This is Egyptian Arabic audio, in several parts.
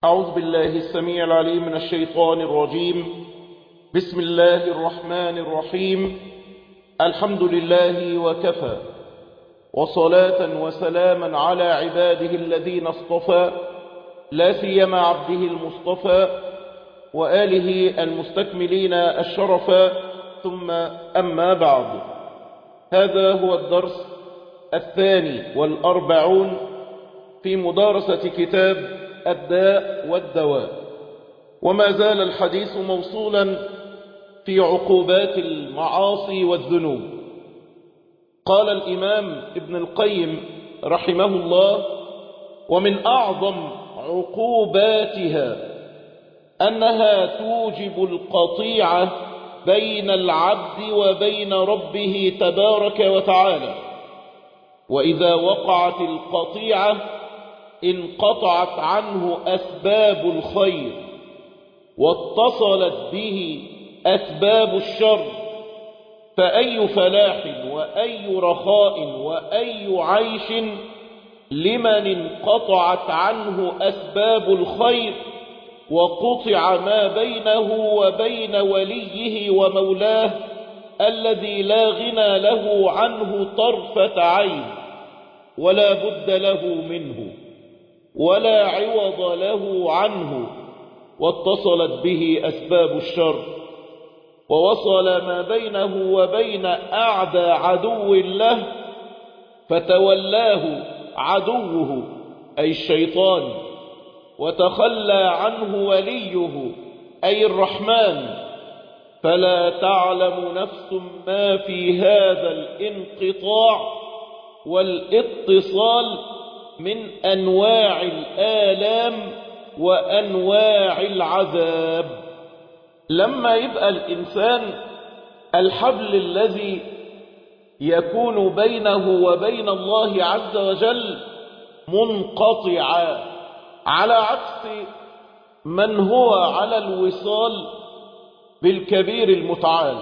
أعوذ بالله السميع العليم من الشيطان الرجيم بسم الله الرحمن الرحيم الحمد لله وكفى وصلاة وسلاما على عباده الذين اصطفى لا سيما عبده المصطفى وآله المستكملين الشرفا ثم أما بعد هذا هو الدرس الثاني والأربعون في مدارسة كتاب الداء والدواء وما زال الحديث موصولا في عقوبات المعاصي والذنوب قال الإمام ابن القيم رحمه الله ومن أعظم عقوباتها أنها توجب القطيعة بين العبد وبين ربه تبارك وتعالى وإذا وقعت القطيعة انقطعت عنه أسباب الخير واتصلت به أسباب الشر فأي فلاح وأي رخاء وأي عيش لمن انقطعت عنه أسباب الخير وقطع ما بينه وبين وليه ومولاه الذي لا غنى له عنه طرفة عين ولا بد له منه ولا عوض له عنه واتصلت به أسباب الشر ووصل ما بينه وبين أعدى عدو له فتولاه عدوه أي الشيطان وتخلى عنه وليه أي الرحمن فلا تعلم نفس ما في هذا الانقطاع والاتصال من أنواع الآلام وأنواع العذاب لما يبقى الإنسان الحبل الذي يكون بينه وبين الله عز وجل منقطعا على عكس من هو على الوصال بالكبير المتعال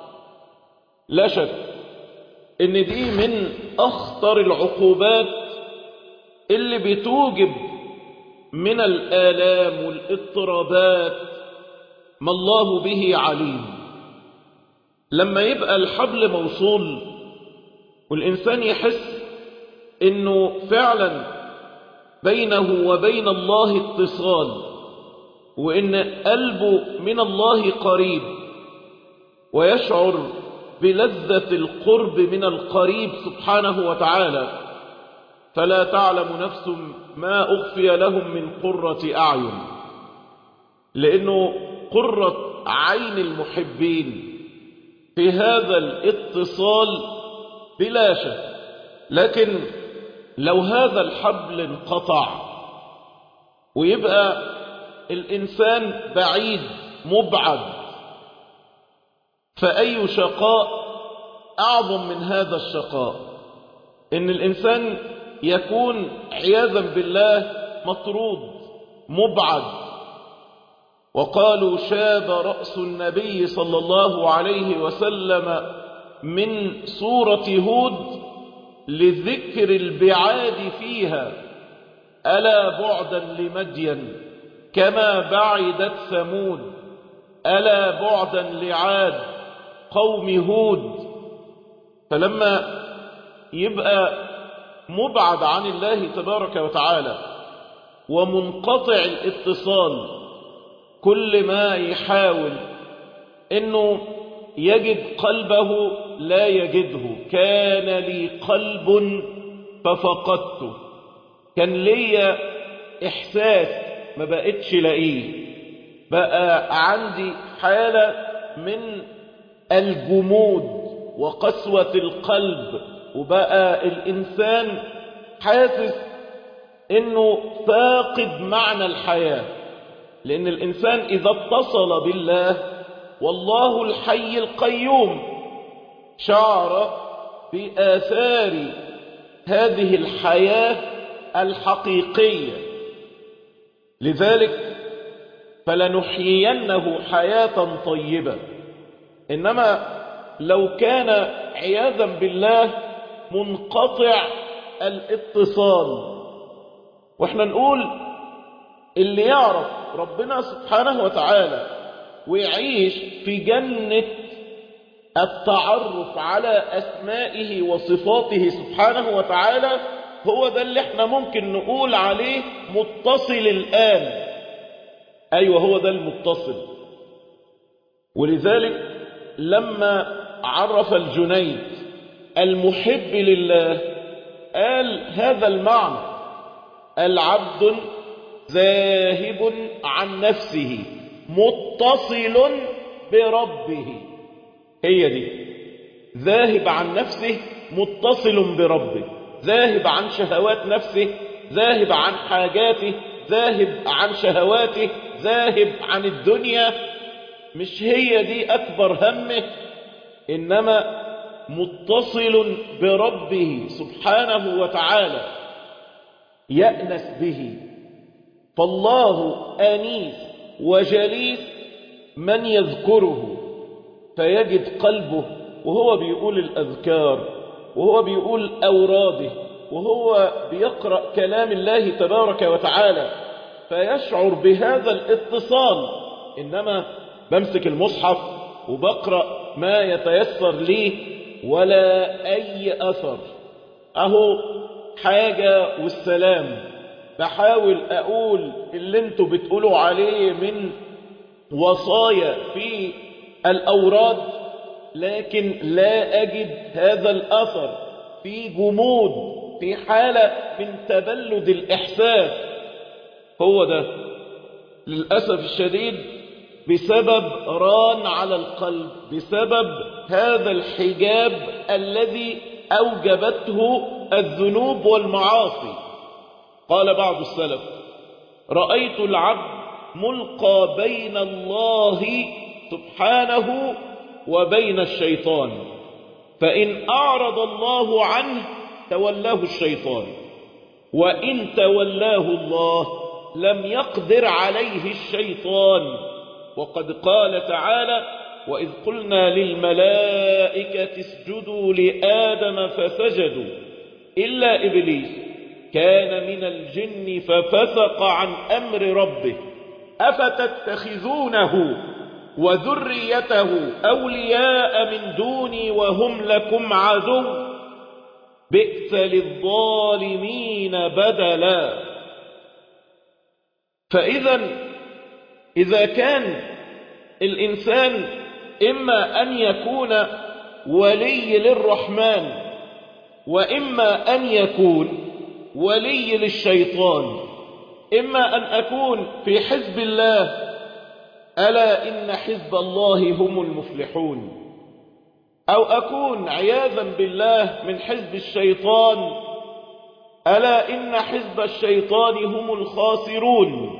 لا شك ان دي من اخطر العقوبات اللي بتوجب من الآلام والاضطرابات ما الله به عليم لما يبقى الحبل موصول والإنسان يحس إنه فعلا بينه وبين الله اتصال وإن قلبه من الله قريب ويشعر بلذة القرب من القريب سبحانه وتعالى فلا تعلم نفس ما أخفي لهم من قرة أعين لأنه قرة عين المحبين في هذا الاتصال بلا شك لكن لو هذا الحبل انقطع ويبقى الإنسان بعيد مبعد فأي شقاء أعظم من هذا الشقاء إن الإنسان يكون عياذا بالله مطرود مبعد وقالوا شاب رأس النبي صلى الله عليه وسلم من سورة هود لذكر البعاد فيها ألا بعدا لمدين كما بعدت ثمود ألا بعدا لعاد قوم هود فلما يبقى مبعد عن الله تبارك وتعالى ومنقطع الاتصال كل ما يحاول انه يجد قلبه لا يجده كان لي قلب ففقدته كان لي احساس ما بقتش لاقيه بقى عندي حالة من الجمود وقسوة القلب وبقى الإنسان حاسس إنه فاقد معنى الحياة لأن الإنسان إذا اتصل بالله والله الحي القيوم شعر بآثار هذه الحياة الحقيقية لذلك فلنحيينه حياة طيبة إنما لو كان عياذا بالله منقطع الاتصال واحنا نقول اللي يعرف ربنا سبحانه وتعالى ويعيش في جنة التعرف على أسمائه وصفاته سبحانه وتعالى هو ده اللي احنا ممكن نقول عليه متصل الآن أيوة هو ده المتصل ولذلك لما عرف الجنيد المحب لله قال هذا المعنى العبد ذاهب عن نفسه متصل بربه هي دي ذاهب عن نفسه متصل بربه ذاهب عن شهوات نفسه ذاهب عن حاجاته ذاهب عن شهواته ذاهب عن الدنيا مش هي دي أكبر همه إنما متصل بربه سبحانه وتعالى يأنس به فالله أنيس وجليس من يذكره فيجد قلبه وهو بيقول الأذكار وهو بيقول أوراده وهو بيقرأ كلام الله تبارك وتعالى فيشعر بهذا الاتصال إنما بمسك المصحف وبقرأ ما يتيسر لي ولا أي أثر أهو حاجة والسلام بحاول أقول اللي انتوا بتقولوا عليه من وصايا في الأوراد لكن لا أجد هذا الأثر في جمود في حالة من تبلد الإحساس هو ده للأسف الشديد بسبب ران على القلب بسبب هذا الحجاب الذي أوجبته الذنوب والمعاصي قال بعض السلف رأيت العبد ملقى بين الله سبحانه وبين الشيطان فإن أعرض الله عنه تولاه الشيطان وإن تولاه الله لم يقدر عليه الشيطان وقد قال تعالى وإذ قلنا للملائكة اسجدوا لآدم فسجدوا إلا إبليس كان من الجن ففسق عن أمر ربه أفتتخذونه وذريته أولياء من دوني وهم لكم عدو بئس للظالمين بدلا فإذا إذا كان الإنسان إما أن يكون ولي للرحمن وإما أن يكون ولي للشيطان إما أن أكون في حزب الله ألا إن حزب الله هم المفلحون أو أكون عياذا بالله من حزب الشيطان ألا إن حزب الشيطان هم الخاسرون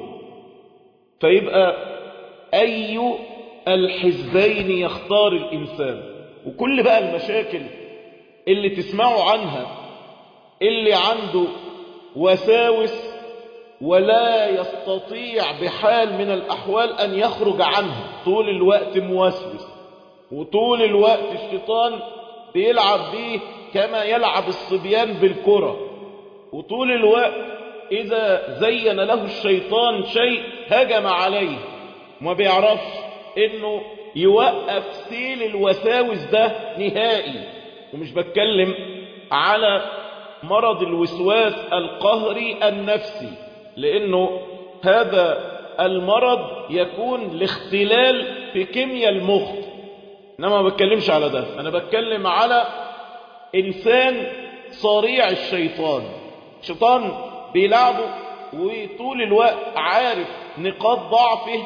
فيبقى أي الحزبين يختار الإنسان وكل بقى المشاكل اللي تسمعوا عنها اللي عنده وساوس ولا يستطيع بحال من الأحوال أن يخرج عنها طول الوقت موسوس وطول الوقت الشيطان بيلعب بيه كما يلعب الصبيان بالكرة وطول الوقت إذا زين له الشيطان شيء هجم عليه وما بيعرفش إنه يوقف سيل الوساوس ده نهائي ومش بتكلم على مرض الوسواس القهري النفسي لأنه هذا المرض يكون لاختلال في كيمياء المخ إنما ما بتكلمش على ده أنا بتكلم على إنسان صريع الشيطان الشيطان بيلعبه وطول الوقت عارف نقاط ضعفه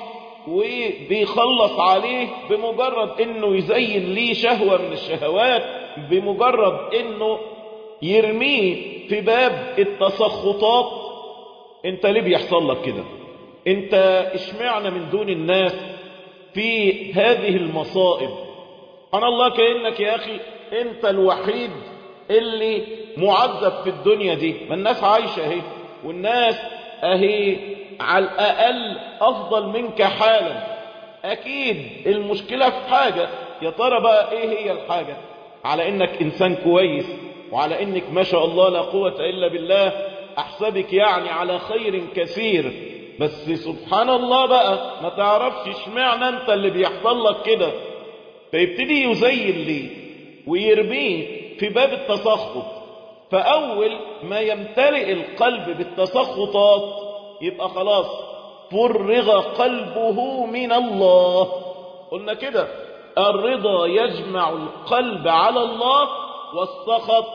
وبيخلص عليه بمجرد انه يزين ليه شهوة من الشهوات بمجرد انه يرميه في باب التسخطات انت ليه بيحصل لك كده انت اشمعنا من دون الناس في هذه المصائب انا الله كأنك يا اخي انت الوحيد اللي معذب في الدنيا دي ما الناس عايشة اهي والناس اهي على الاقل افضل منك حالا اكيد المشكلة في حاجة يا ترى بقى ايه هي الحاجة على انك انسان كويس وعلى انك ما شاء الله لا قوة الا بالله احسبك يعني على خير كثير بس سبحان الله بقى ما تعرفش اشمعنى انت اللي بيحصل لك كده فيبتدي يزين ليه ويرميه في باب التسخط فأول ما يمتلئ القلب بالتسخطات يبقى خلاص فرغ قلبه من الله قلنا كده الرضا يجمع القلب على الله والسخط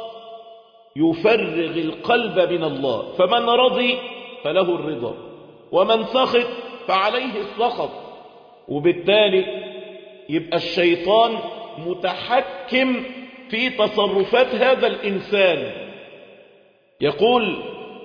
يفرغ القلب من الله فمن رضي فله الرضا ومن سخط فعليه السخط وبالتالي يبقى الشيطان متحكم في تصرفات هذا الإنسان يقول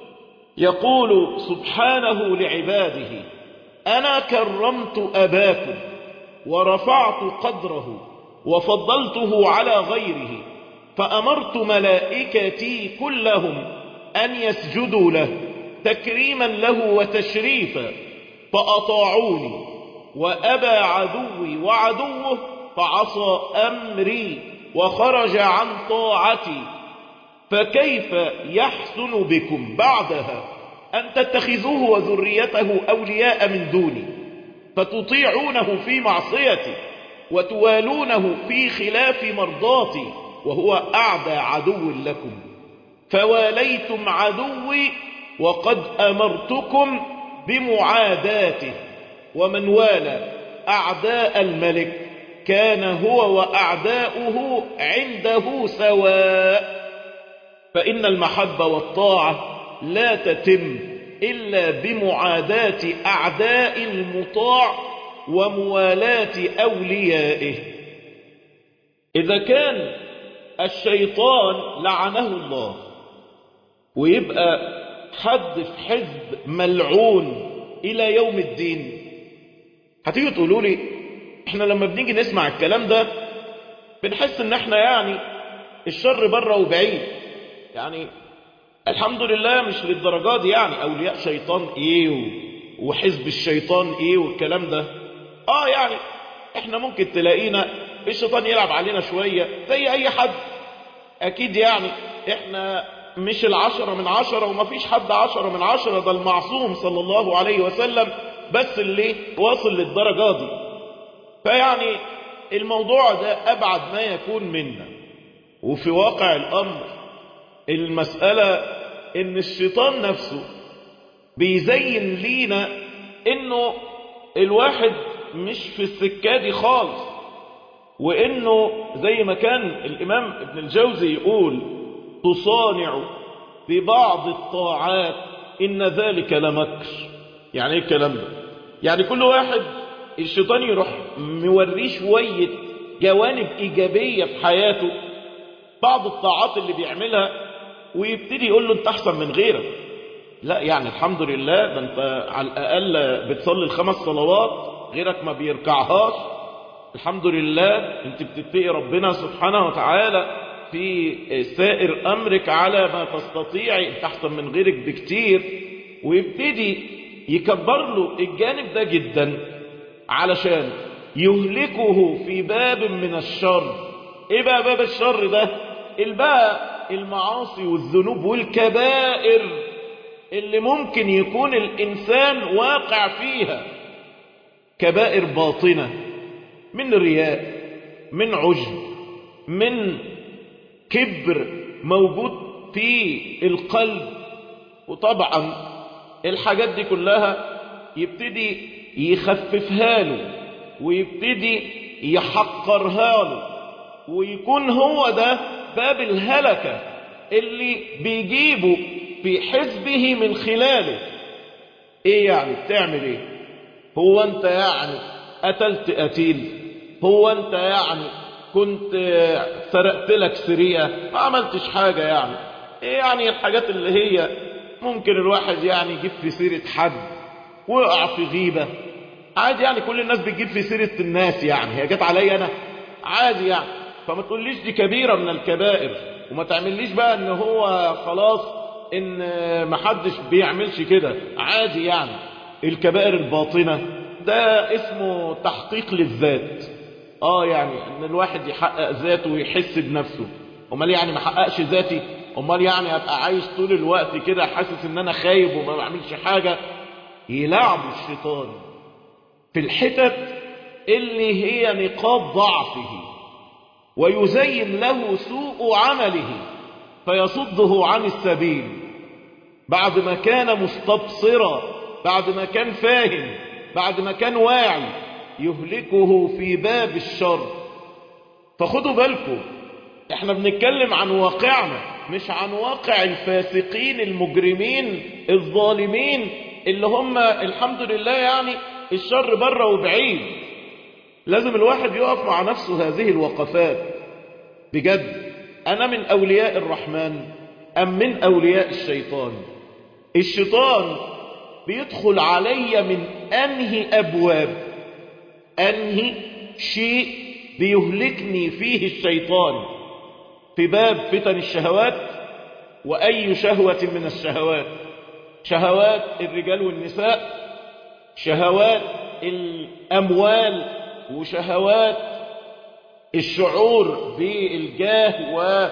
يقول سبحانه لعباده أنا كرمت أباكم ورفعت قدره وفضلته على غيره فأمرت ملائكتي كلهم أن يسجدوا له تكريما له وتشريفا فأطاعوني وأبى عدوي وعدوه فعصى أمري وخرج عن طاعتي فكيف يحسن بكم بعدها أن تتخذوه وذريته أولياء من دوني فتطيعونه في معصيتي وتوالونه في خلاف مرضاتي وهو أعدى عدو لكم فواليتم عدوي وقد أمرتكم بمعاداته ومن والى أعداء الملك كان هو وأعداؤه عنده سواء فإن المحبة والطاعة لا تتم إلا بمعاداة أعداء المطاع وموالاة أوليائه إذا كان الشيطان لعنه الله ويبقى حد في حزب ملعون إلى يوم الدين هتيجوا تقولوا لي احنا لما بنيجي نسمع الكلام ده بنحس ان احنا يعني الشر بره وبعيد يعني الحمد لله مش للدرجات دي يعني اولياء شيطان ايه وحزب الشيطان ايه والكلام ده اه يعني احنا ممكن تلاقينا الشيطان يلعب علينا شوية زي اي حد اكيد يعني احنا مش العشرة من عشرة ومفيش حد عشرة من عشرة ده المعصوم صلى الله عليه وسلم بس اللي واصل للدرجة دي فيعني الموضوع ده أبعد ما يكون منا وفي واقع الأمر المسألة إن الشيطان نفسه بيزين لينا إنه الواحد مش في السكة دي خالص وإنه زي ما كان الإمام ابن الجوزي يقول تصانع ببعض الطاعات إن ذلك لمكر يعني ايه الكلام ده يعني كل واحد الشيطان يروح موريه شوية جوانب إيجابية في حياته بعض الطاعات اللي بيعملها ويبتدي يقول له انت أحسن من غيرك لا يعني الحمد لله ده انت على الأقل بتصلي الخمس صلوات غيرك ما بيركعهاش الحمد لله انت بتتقي ربنا سبحانه وتعالى في سائر أمرك على ما تستطيعي انت أحسن من غيرك بكتير ويبتدي يكبر له الجانب ده جدا علشان يهلكه في باب من الشر ايه بقى باب الشر ده البقى المعاصي والذنوب والكبائر اللي ممكن يكون الإنسان واقع فيها كبائر باطنة من رياء من عجب من كبر موجود في القلب وطبعا الحاجات دي كلها يبتدي يخففها له ويبتدي يحقرها له ويكون هو ده باب الهلكة اللي بيجيبه في حزبه من خلاله ايه يعني بتعمل ايه هو انت يعني قتلت قتيل هو انت يعني كنت سرقت لك سرية ما عملتش حاجة يعني ايه يعني الحاجات اللي هي ممكن الواحد يعني يجيب في سيرة حد ويقع في غيبة عادي يعني كل الناس بتجيب في سيرة الناس يعني هي جت عليا انا عادي يعني فما تقوليش دي كبيرة من الكبائر وما تعمليش بقى ان هو خلاص ان محدش بيعملش كده عادي يعني الكبائر الباطنة ده اسمه تحقيق للذات اه يعني ان الواحد يحقق ذاته ويحس بنفسه امال يعني ما حققش ذاتي امال يعني ابقى عايش طول الوقت كده حاسس ان انا خايب وما بعملش حاجة يلعبوا الشيطان في الحتت اللي هي نقاط ضعفه ويزين له سوء عمله فيصده عن السبيل بعد ما كان مستبصرا بعد ما كان فاهم بعد ما كان واعي يهلكه في باب الشر فخدوا بالكم احنا بنتكلم عن واقعنا مش عن واقع الفاسقين المجرمين الظالمين اللي هم الحمد لله يعني الشر بره وبعيد لازم الواحد يقف مع نفسه هذه الوقفات بجد أنا من أولياء الرحمن أم من أولياء الشيطان الشيطان بيدخل علي من أنهي أبواب أنهي شيء بيهلكني فيه الشيطان في باب فتن الشهوات وأي شهوة من الشهوات شهوات الرجال والنساء شهوات الأموال وشهوات الشعور بالجاه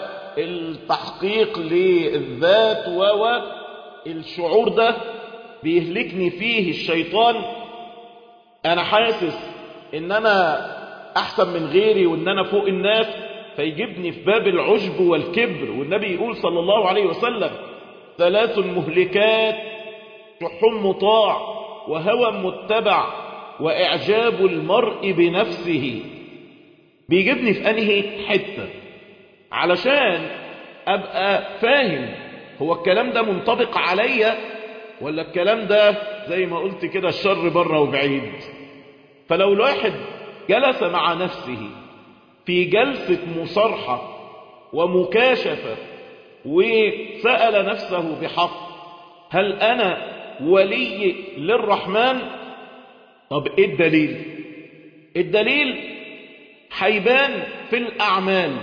والتحقيق للذات والشعور ده بيهلكني فيه الشيطان أنا حاسس إن أنا أحسن من غيري وإن أنا فوق الناس فيجيبني في باب العجب والكبر والنبي يقول صلى الله عليه وسلم ثلاث مهلكات شح مطاع وهوى متبع وإعجاب المرء بنفسه بيجيبني في أنهي حتة علشان أبقى فاهم هو الكلام ده منطبق عليا ولا الكلام ده زي ما قلت كده الشر بره وبعيد فلو الواحد جلس مع نفسه في جلسة مصارحة ومكاشفة وسأل نفسه بحق هل أنا ولي للرحمن طب إيه الدليل الدليل حيبان في الأعمال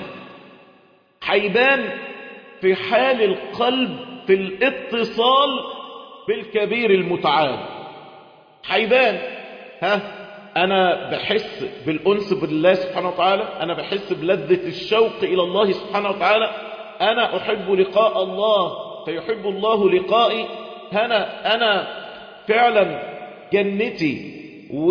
حيبان في حال القلب في الاتصال بالكبير المتعال حيبان ها أنا بحس بالأنس بالله سبحانه وتعالى أنا بحس بلذة الشوق إلى الله سبحانه وتعالى أنا أحب لقاء الله فيحب الله لقائي أنا أنا فعلا جنتي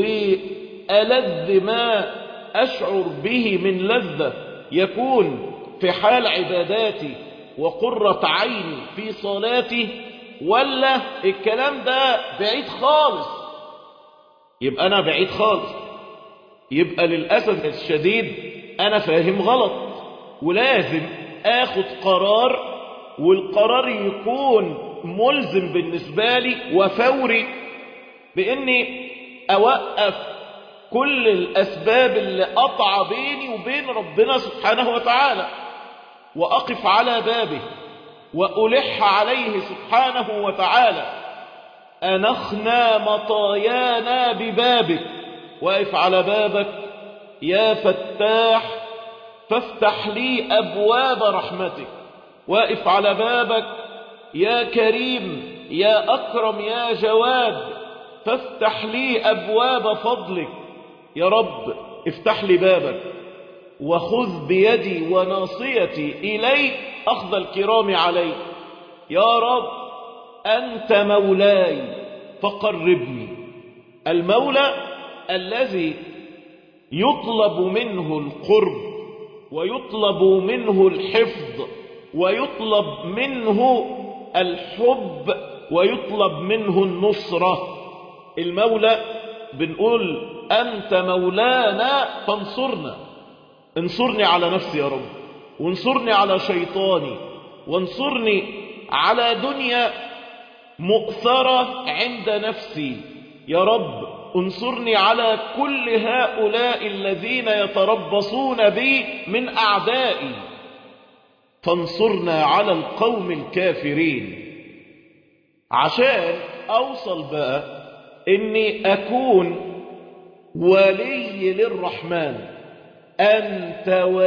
وألذ ما أشعر به من لذة يكون في حال عباداتي وقرة عيني في صلاتي ولا الكلام ده بعيد خالص يبقى أنا بعيد خالص يبقى للأسف الشديد أنا فاهم غلط ولازم آخد قرار والقرار يكون ملزم بالنسبة لي وفوري بإني أوقف كل الأسباب اللي قطع بيني وبين ربنا سبحانه وتعالى وأقف على بابه وألح عليه سبحانه وتعالى أنخنا مطايانا ببابك واقف على بابك يا فتاح فافتح لي أبواب رحمتك واقف على بابك يا كريم يا أكرم يا جواد فافتح لي أبواب فضلك يا رب افتح لي بابك وخذ بيدي وناصيتي إليك أخذ الكرام عليك يا رب أنت مولاي فقربني المولى الذي يطلب منه القرب ويطلب منه الحفظ ويطلب منه الحب ويطلب منه النصرة المولى بنقول أنت مولانا فانصرنا انصرني على نفسي يا رب وانصرني على شيطاني وانصرني على دنيا مؤثرة عند نفسي يا رب انصرني على كل هؤلاء الذين يتربصون بي من أعدائي فانصرنا على القوم الكافرين عشان أوصل بقى إني أكون ولي للرحمن أنت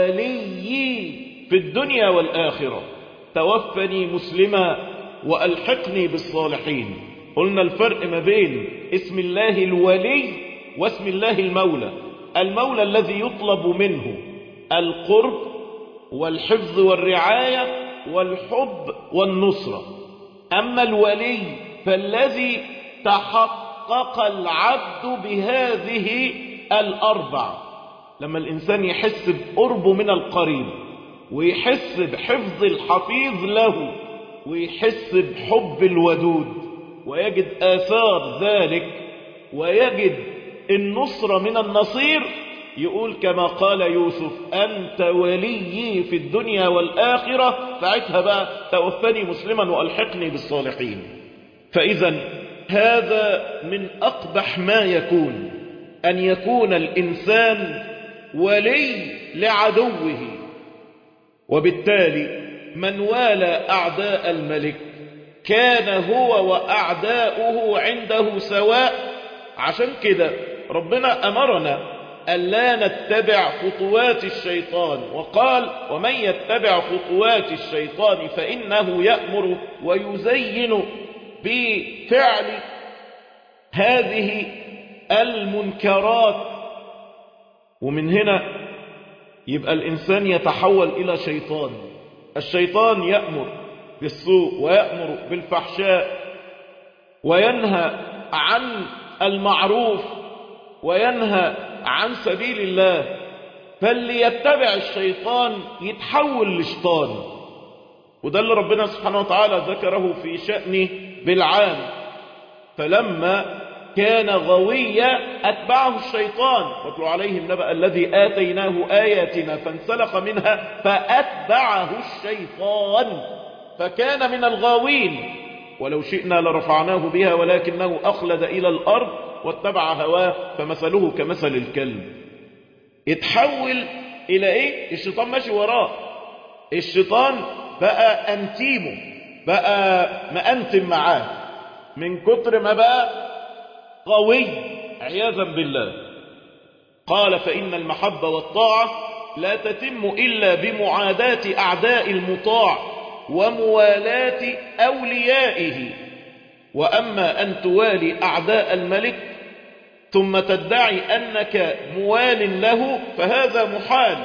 ولي في الدنيا والآخرة توفني مسلما وألحقني بالصالحين قلنا الفرق ما بين اسم الله الولي واسم الله المولى المولى الذي يطلب منه القرب والحفظ والرعاية والحب والنصرة أما الولي فالذي تحقق تحقق العبد بهذه الأربع لما الإنسان يحس بقربه من القريب ويحس بحفظ الحفيظ له ويحس بحب الودود ويجد آثار ذلك ويجد النصر من النصير يقول كما قال يوسف أنت وليي في الدنيا والآخرة ساعتها بقى توفني مسلما وألحقني بالصالحين فإذا هذا من أقبح ما يكون أن يكون الإنسان ولي لعدوه وبالتالي من والى أعداء الملك كان هو وأعداؤه عنده سواء عشان كده ربنا أمرنا ألا نتبع خطوات الشيطان وقال ومن يتبع خطوات الشيطان فإنه يأمر ويزين بفعل هذه المنكرات ومن هنا يبقى الإنسان يتحول إلى شيطان الشيطان يأمر بالسوء ويأمر بالفحشاء وينهى عن المعروف وينهى عن سبيل الله فاللي يتبع الشيطان يتحول لشيطان وده اللي ربنا سبحانه وتعالى ذكره في شأن بالعام فلما كان غويا أتبعه الشيطان واتلو عليهم نبأ الذي آتيناه آياتنا فانسلخ منها فأتبعه الشيطان فكان من الغاوين ولو شئنا لرفعناه بها ولكنه أخلد إلى الأرض واتبع هواه فمثله كمثل الكلب اتحول إلى إيه الشيطان ماشي وراه الشيطان بقى أنتيمه بقى مأنتم معاه من كتر ما بقى قوي عياذا بالله قال فإن المحبة والطاعة لا تتم إلا بمعاداة أعداء المطاع وموالاة أوليائه وأما أن توالي أعداء الملك ثم تدعي أنك موال له فهذا محال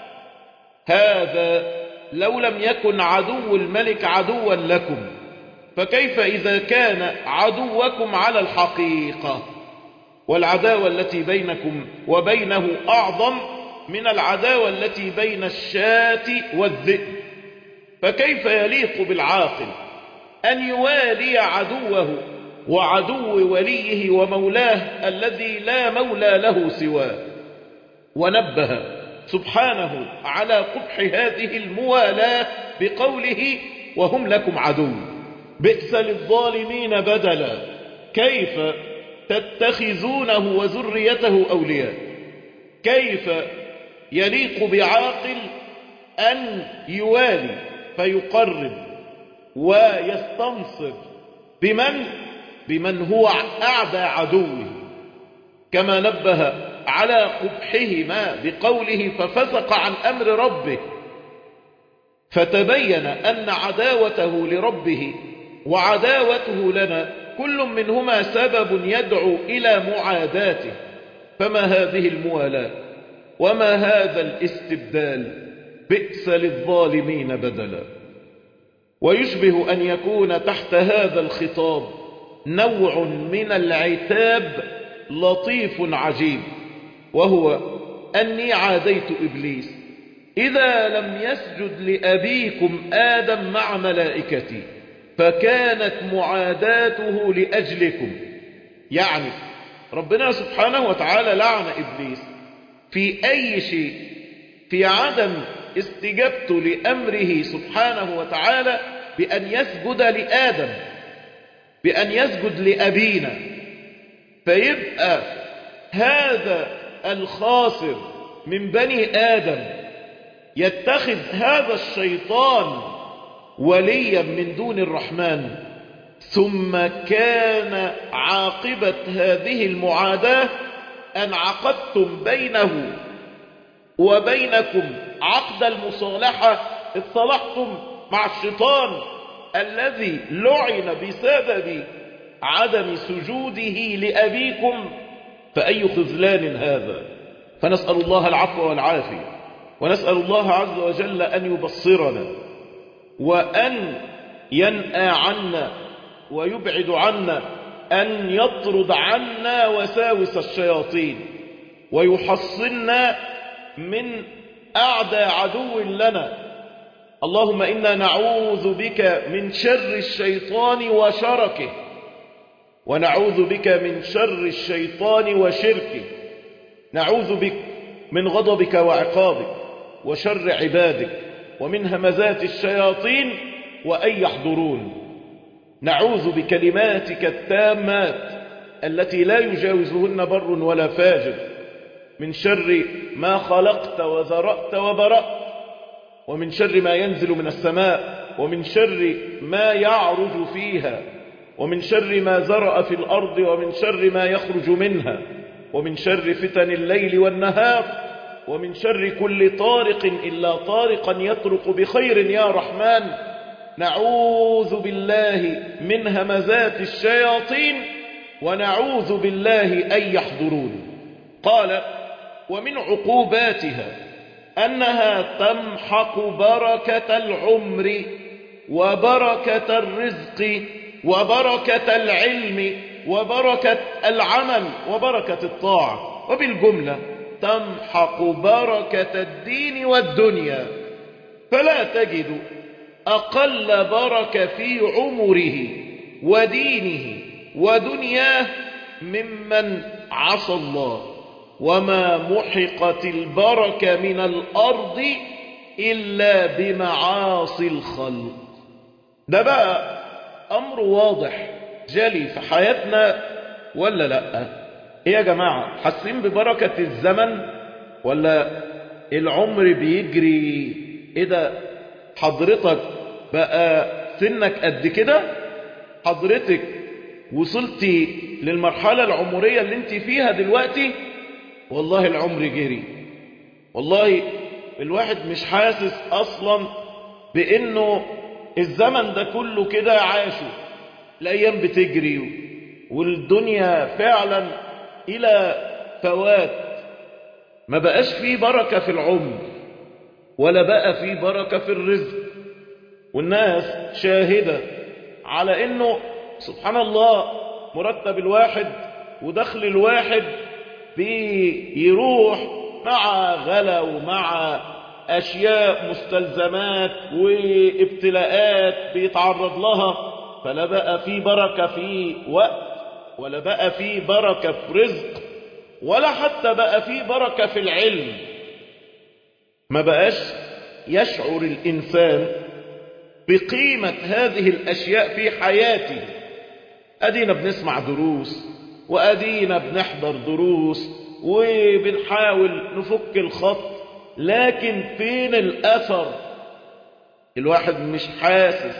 هذا لو لم يكن عدو الملك عدوا لكم فكيف إذا كان عدوكم على الحقيقة والعداوة التي بينكم وبينه أعظم من العداوة التي بين الشاة والذئب فكيف يليق بالعاقل أن يوالي عدوه وعدو وليه ومولاه الذي لا مولى له سواه ونبه سبحانه على قبح هذه الموالاة بقوله وهم لكم عدو بئس للظالمين بدلا كيف تتخذونه وذريته أولياء كيف يليق بعاقل أن يوالي فيقرب ويستنصر بمن بمن هو أعدى عدوه كما نبه على قبحهما بقوله ففسق عن أمر ربه فتبين أن عداوته لربه وعداوته لنا كل منهما سبب يدعو إلى معاداته فما هذه الموالاة وما هذا الاستبدال بئس للظالمين بدلا ويشبه أن يكون تحت هذا الخطاب نوع من العتاب لطيف عجيب وهو أني عاديت إبليس إذا لم يسجد لأبيكم آدم مع ملائكتي فكانت معاداته لأجلكم يعني ربنا سبحانه وتعالى لعن إبليس في أي شيء في عدم استجابته لأمره سبحانه وتعالى بأن يسجد لآدم بأن يسجد لأبينا فيبقى هذا الخاسر من بني آدم يتخذ هذا الشيطان وليا من دون الرحمن ثم كان عاقبة هذه المعاداة أن عقدتم بينه وبينكم عقد المصالحة اتصالحتم مع الشيطان الذي لعن بسبب عدم سجوده لأبيكم فأي خذلان هذا فنسأل الله العفو والعافية ونسأل الله عز وجل أن يبصرنا وأن ينأى عنا ويبعد عنا أن يطرد عنا وساوس الشياطين ويحصنا من أعدى عدو لنا اللهم إنا نعوذ بك من شر الشيطان وشركه ونعوذ بك من شر الشيطان وشركه نعوذ بك من غضبك وعقابك وشر عبادك ومن همزات الشياطين وأن يحضرون نعوذ بكلماتك التامات التي لا يجاوزهن بر ولا فاجر من شر ما خلقت وذرأت وبرأت ومن شر ما ينزل من السماء ومن شر ما يعرج فيها ومن شر ما زرأ في الأرض ومن شر ما يخرج منها ومن شر فتن الليل والنهار ومن شر كل طارق إلا طارقا يطرق بخير يا رحمن نعوذ بالله من همزات الشياطين ونعوذ بالله أن يحضرون قال ومن عقوباتها أنها تمحق بركة العمر وبركة الرزق وبركة العلم وبركة العمل وبركة الطاعة وبالجملة تمحق بركة الدين والدنيا فلا تجد أقل بركة في عمره ودينه ودنياه ممن عصى الله وما محقت البركة من الأرض إلا بمعاصي الخلق ده بقى أمر واضح جلي في حياتنا ولا لأ إيه يا جماعة حاسين ببركة الزمن ولا العمر بيجري إيه ده حضرتك بقى سنك قد كده حضرتك وصلتي للمرحلة العمرية اللي انت فيها دلوقتي والله العمر جري والله الواحد مش حاسس اصلا بانه الزمن ده كله كده عاشه الايام بتجري والدنيا فعلا الى فوات ما بقاش فيه بركة في العمر ولا بقى فيه بركة في الرزق والناس شاهدة على انه سبحان الله مرتب الواحد ودخل الواحد بيروح مع غلا ومع أشياء مستلزمات وابتلاءات بيتعرض لها فلا بقى في بركة في وقت ولا بقى في بركة في رزق ولا حتى بقى في بركة في العلم ما بقاش يشعر الإنسان بقيمة هذه الأشياء في حياته أدينا بنسمع دروس وأدينا بنحضر دروس وبنحاول نفك الخط لكن فين الأثر الواحد مش حاسس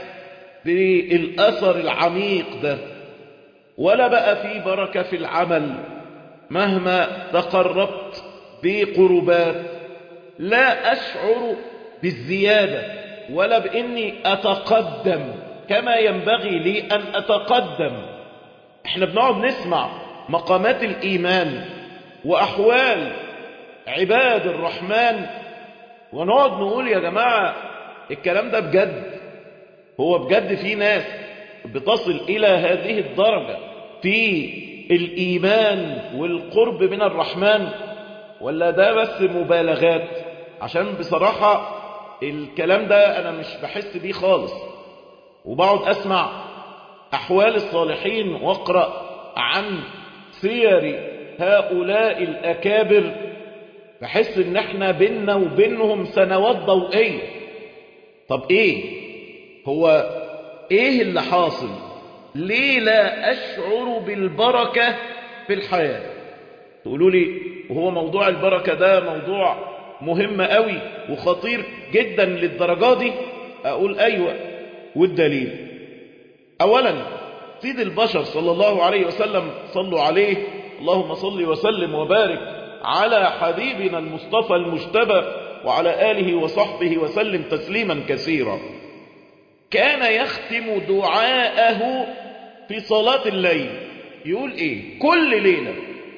بالأثر العميق ده ولا بقى في بركة في العمل مهما تقربت بقربات لا أشعر بالزيادة ولا بإني أتقدم كما ينبغي لي أن أتقدم احنا بنقعد نسمع مقامات الإيمان وأحوال عباد الرحمن ونقعد نقول يا جماعة الكلام ده بجد هو بجد في ناس بتصل إلى هذه الدرجة في الإيمان والقرب من الرحمن ولا ده بس مبالغات عشان بصراحة الكلام ده أنا مش بحس بيه خالص وبقعد أسمع أحوال الصالحين واقرأ عن سير هؤلاء الأكابر بحس ان احنا بيننا وبينهم سنوات ضوئية طب ايه هو ايه اللي حاصل ليه لا اشعر بالبركة في الحياة تقولوا لي وهو موضوع البركة ده موضوع مهم قوي وخطير جدا للدرجة دي اقول ايوه والدليل اولا سيد البشر صلى الله عليه وسلم صلوا عليه اللهم صل وسلم وبارك على حبيبنا المصطفى المجتبى وعلى آله وصحبه وسلم تسليما كثيرا كان يختم دعاءه في صلاة الليل يقول ايه كل ليلة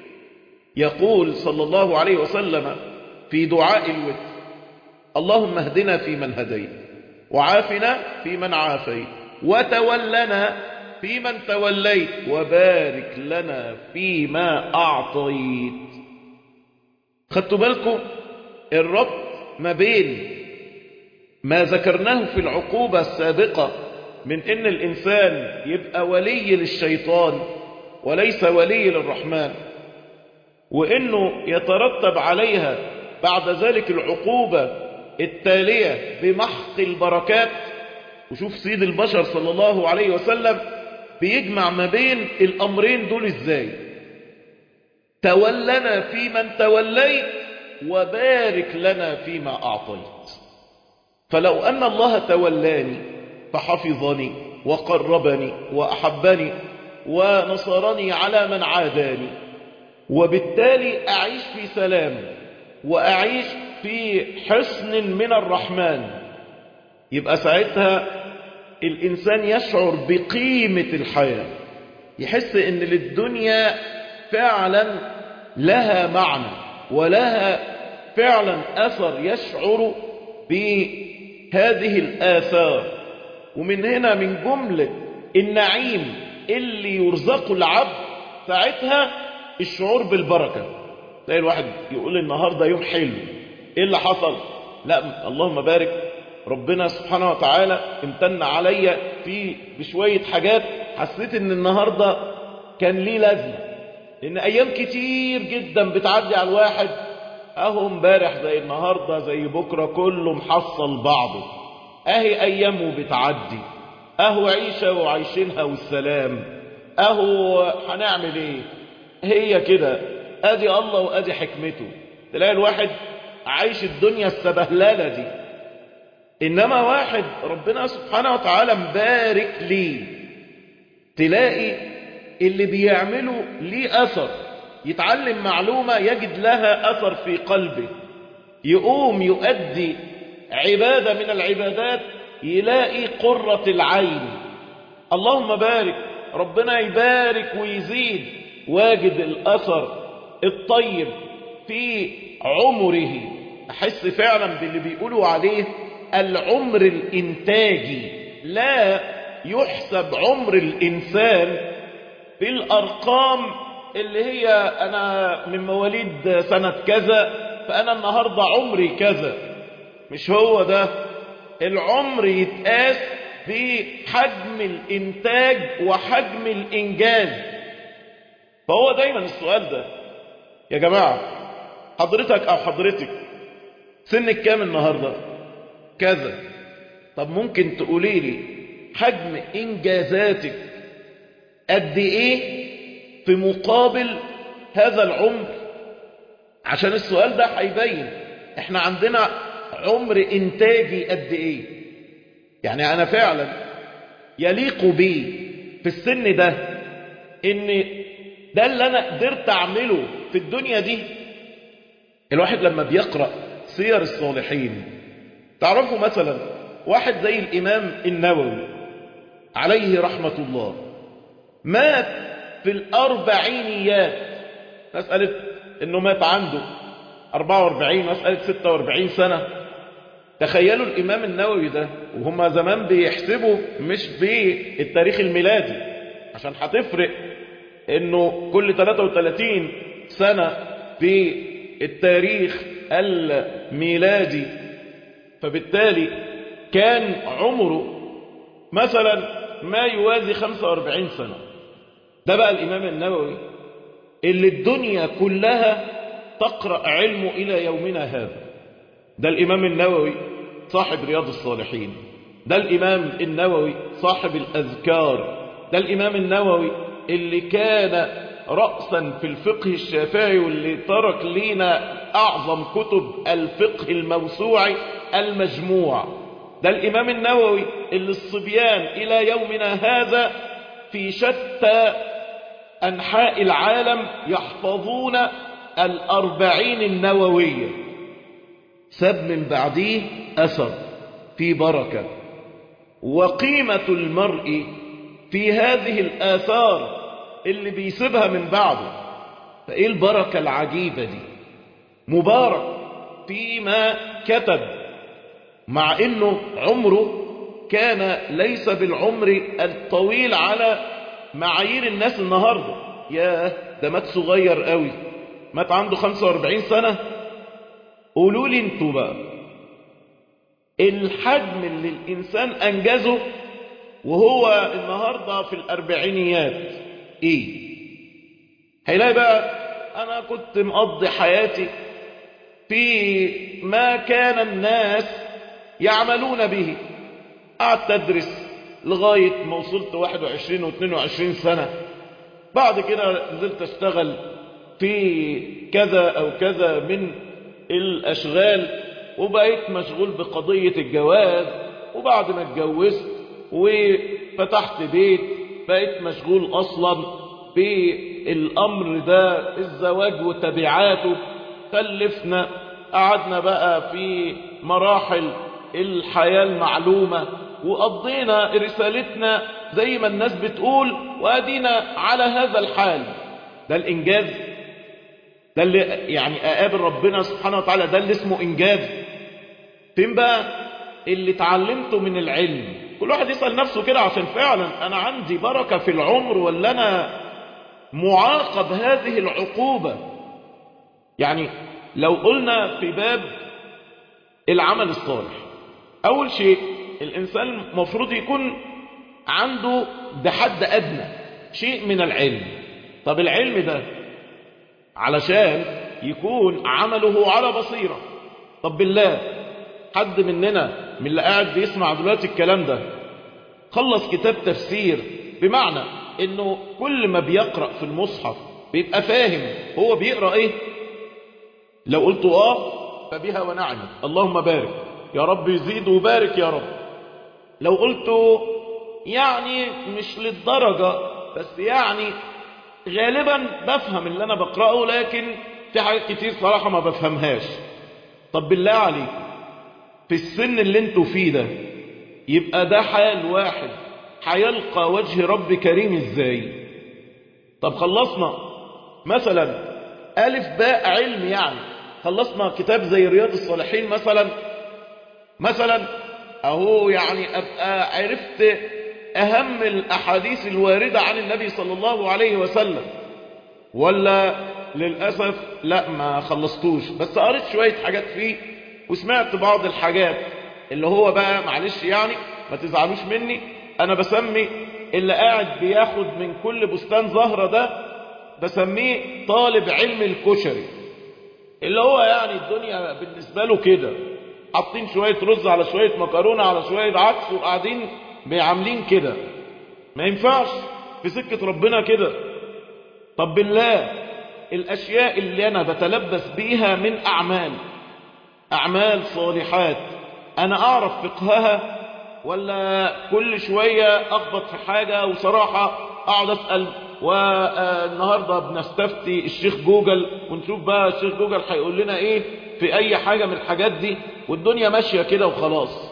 يقول صلى الله عليه وسلم في دعاء الوتر اللهم اهدنا في من هديت وعافنا في من عافيت وتولنا في من توليت وبارك لنا فيما أعطيت خدتوا بالكم الربط ما بين ما ذكرناه في العقوبة السابقة من ان الانسان يبقى ولي للشيطان وليس ولي للرحمن وانه يترتب عليها بعد ذلك العقوبة التالية بمحق البركات وشوف سيد البشر صلى الله عليه وسلم بيجمع ما بين الامرين دول ازاي تولنا في من توليت وبارك لنا فيما اعطيت فلو ان الله تولاني فحفظني وقربني وأحبني ونصرني على من عاداني وبالتالي أعيش في سلام وأعيش في حسن من الرحمن يبقى ساعتها الإنسان يشعر بقيمة الحياة يحس ان للدنيا فعلا لها معنى ولها فعلا أثر يشعر بهذه الآثار ومن هنا من جملة النعيم اللي يرزقه العبد ساعتها الشعور بالبركة تلاقي الواحد يقول النهاردة يوم حلو ايه اللي حصل لا اللهم بارك ربنا سبحانه وتعالى امتن عليا في بشوية حاجات حسيت ان النهاردة كان ليه لازمة لان ايام كتير جدا بتعدي على الواحد اهو امبارح زي النهاردة زي بكرة كله محصل بعضه اهي ايامه بتعدي اهو عيشة وعايشينها والسلام اهو هنعمل ايه هي كده ادي الله وادي حكمته تلاقي الواحد عايش الدنيا السبهلالة دي انما واحد ربنا سبحانه وتعالى مبارك ليه تلاقي اللي بيعمله ليه اثر يتعلم معلومة يجد لها اثر في قلبه يقوم يؤدي عبادة من العبادات يلاقي قرة العين اللهم بارك ربنا يبارك ويزيد واجد الأثر الطيب في عمره أحس فعلا باللي بيقولوا عليه العمر الإنتاجي لا يحسب عمر الإنسان بالأرقام اللي هي أنا من مواليد سنة كذا فأنا النهاردة عمري كذا مش هو ده العمر يتقاس بحجم الإنتاج وحجم الإنجاز فهو دايما السؤال ده يا جماعة حضرتك أو حضرتك سنك كام النهاردة كذا طب ممكن تقولي لي حجم إنجازاتك قد إيه في مقابل هذا العمر عشان السؤال ده هيبين احنا عندنا عمر انتاجي قد ايه يعني انا فعلا يليق بي في السن ده ان ده اللي انا قدرت اعمله في الدنيا دي الواحد لما بيقرأ سير الصالحين تعرفوا مثلا واحد زي الامام النووي عليه رحمة الله مات في الاربعينيات مسألة انه مات عنده 44 مسألة 46 سنة تخيلوا الإمام النووي ده وهم زمان بيحسبوا مش بالتاريخ الميلادي عشان هتفرق انه كل 33 سنة بالتاريخ الميلادي فبالتالي كان عمره مثلا ما يوازي 45 سنة ده بقى الإمام النووي اللي الدنيا كلها تقرأ علمه إلى يومنا هذا ده الإمام النووي صاحب رياض الصالحين ده الإمام النووي صاحب الأذكار ده الإمام النووي اللي كان رأسا في الفقه الشافعي واللي ترك لنا أعظم كتب الفقه الموسوعي المجموع ده الإمام النووي اللي الصبيان إلى يومنا هذا في شتى أنحاء العالم يحفظون الأربعين النووية سب من بعديه أثر في بركة وقيمة المرء في هذه الآثار اللي بيسيبها من بعده فإيه البركة العجيبة دي مبارك فيما كتب مع إنه عمره كان ليس بالعمر الطويل على معايير الناس النهاردة يا ده مات صغير قوي مات عنده 45 سنة قولوا لي انتوا بقى الحجم اللي الإنسان أنجزه وهو النهاردة في الأربعينيات إيه هيلاقي بقى أنا كنت مقضي حياتي في ما كان الناس يعملون به قعدت أدرس لغاية ما وصلت 21 و 22 سنة بعد كده نزلت أشتغل في كذا أو كذا من الأشغال وبقيت مشغول بقضية الجواز وبعد ما اتجوزت وفتحت بيت بقيت مشغول أصلا بالأمر ده الزواج وتبعاته خلفنا قعدنا بقى في مراحل الحياة المعلومة وقضينا رسالتنا زي ما الناس بتقول وادينا على هذا الحال ده الإنجاز ده اللي يعني أقابل ربنا سبحانه وتعالى ده اللي اسمه إنجاز فين بقى اللي اتعلمته من العلم كل واحد يسأل نفسه كده عشان فعلا أنا عندي بركة في العمر ولا أنا معاقب هذه العقوبة يعني لو قلنا في باب العمل الصالح أول شيء الإنسان المفروض يكون عنده ده حد أدنى شيء من العلم طب العلم ده علشان يكون عمله على بصيرة طب بالله حد مننا من اللي قاعد بيسمع دلوقتي الكلام ده خلص كتاب تفسير بمعنى انه كل ما بيقرأ في المصحف بيبقى فاهم هو بيقرأ ايه لو قلت اه فبها ونعمت اللهم بارك يا رب يزيد وبارك يا رب لو قلت يعني مش للدرجة بس يعني غالبا بفهم اللي انا بقرأه لكن في حاجات كتير صراحة ما بفهمهاش طب بالله عليك في السن اللي انتوا فيه ده يبقى ده حال واحد هيلقى وجه رب كريم ازاي طب خلصنا مثلا ألف باء علم يعني خلصنا كتاب زي رياض الصالحين مثلا مثلا اهو يعني ابقى عرفت اهم الاحاديث الواردة عن النبي صلى الله عليه وسلم ولا للأسف لا ما خلصتوش بس قريت شوية حاجات فيه وسمعت بعض الحاجات اللي هو بقى معلش يعني ما تزعلوش مني انا بسمي اللي قاعد بياخد من كل بستان زهرة ده بسميه طالب علم الكشري اللي هو يعني الدنيا بالنسبة له كده حاطين شوية رز على شوية مكرونة على شوية عدس وقاعدين عاملين كده ما ينفعش في سكة ربنا كده طب بالله الأشياء اللي أنا بتلبس بيها من أعمال أعمال صالحات أنا أعرف فقهها ولا كل شوية أخبط في حاجة وصراحة أقعد أسأل والنهاردة بنستفتي الشيخ جوجل ونشوف بقى الشيخ جوجل هيقول لنا إيه في أي حاجة من الحاجات دي والدنيا ماشية كده وخلاص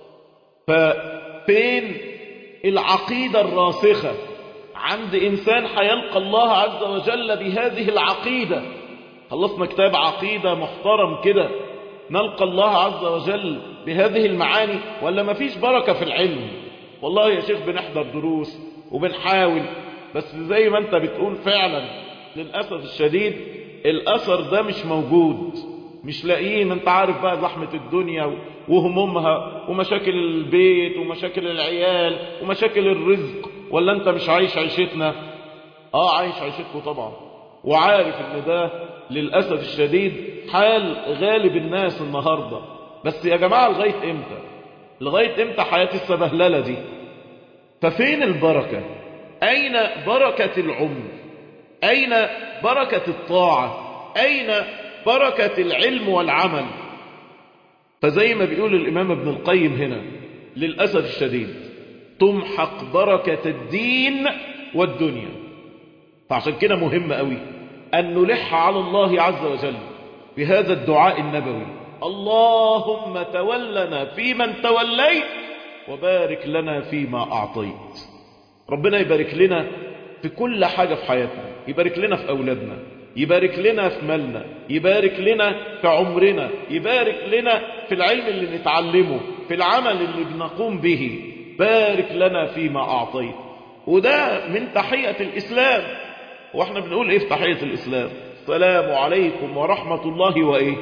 ففين العقيدة الراسخة عند إنسان هيلقى الله عز وجل بهذه العقيدة خلصنا كتاب عقيدة محترم كده نلقى الله عز وجل بهذه المعاني ولا ما فيش بركة في العلم والله يا شيخ بنحضر دروس وبنحاول بس زي ما انت بتقول فعلا للأسف الشديد الأثر ده مش موجود مش لاقيين انت عارف بقى زحمة الدنيا وهمومها ومشاكل البيت ومشاكل العيال ومشاكل الرزق ولا انت مش عايش عيشتنا اه عايش عيشتكم طبعا وعارف ان ده للأسف الشديد حال غالب الناس النهاردة بس يا جماعة لغاية امتى لغاية امتى حياة السبهللة دي ففين البركة اين بركة العمر اين بركة الطاعة اين بركة العلم والعمل فزي ما بيقول الامام ابن القيم هنا للأسف الشديد تمحق بركة الدين والدنيا فعشان كده مهم قوي أن نلح على الله عز وجل بهذا الدعاء النبوي اللهم تولنا فيمن توليت وبارك لنا فيما أعطيت ربنا يبارك لنا في كل حاجة في حياتنا يبارك لنا في أولادنا يبارك لنا في مالنا يبارك لنا في عمرنا يبارك لنا في العلم اللي نتعلمه في العمل اللي بنقوم به بارك لنا فيما أعطيت وده من تحية الإسلام واحنا بنقول ايه في تحية الإسلام السلام عليكم ورحمة الله وإيه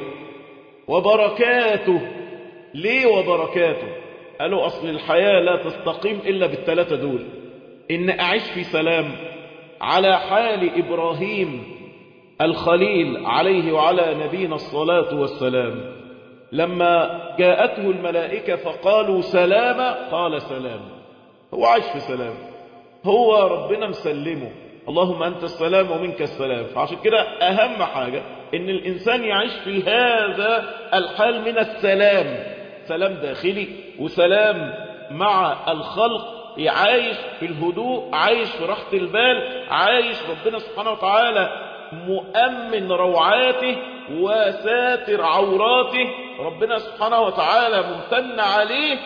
وبركاته ليه وبركاته قالوا أصل الحياة لا تستقيم إلا بالثلاثة دول إن أعيش في سلام على حال إبراهيم الخليل عليه وعلى نبينا الصلاة والسلام لما جاءته الملائكة فقالوا سلاما قال سلام هو عايش في سلام هو ربنا مسلمه اللهم أنت السلام ومنك السلام فعشان كده أهم حاجة إن الإنسان يعيش في هذا الحال من السلام سلام داخلي وسلام مع الخلق عايش في الهدوء عايش في راحة البال عايش ربنا سبحانه وتعالى مؤمن روعاته وساتر عوراته ربنا سبحانه وتعالى ممتن عليه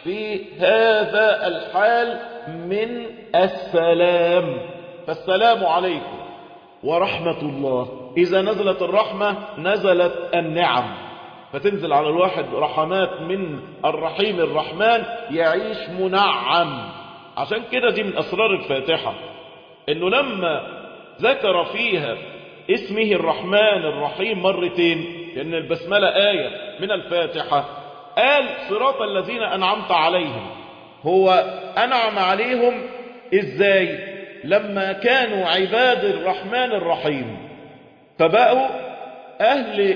بهذا الحال من السلام فالسلام عليكم ورحمة الله إذا نزلت الرحمة نزلت النعم فتنزل على الواحد رحمات من الرحيم الرحمن يعيش منعم عشان كده دي من أسرار الفاتحة إنه لما ذكر فيها اسمه الرحمن الرحيم مرتين لأن البسملة آية من الفاتحة قال صراط الذين أنعمت عليهم هو أنعم عليهم إزاي لما كانوا عباد الرحمن الرحيم فبقوا أهل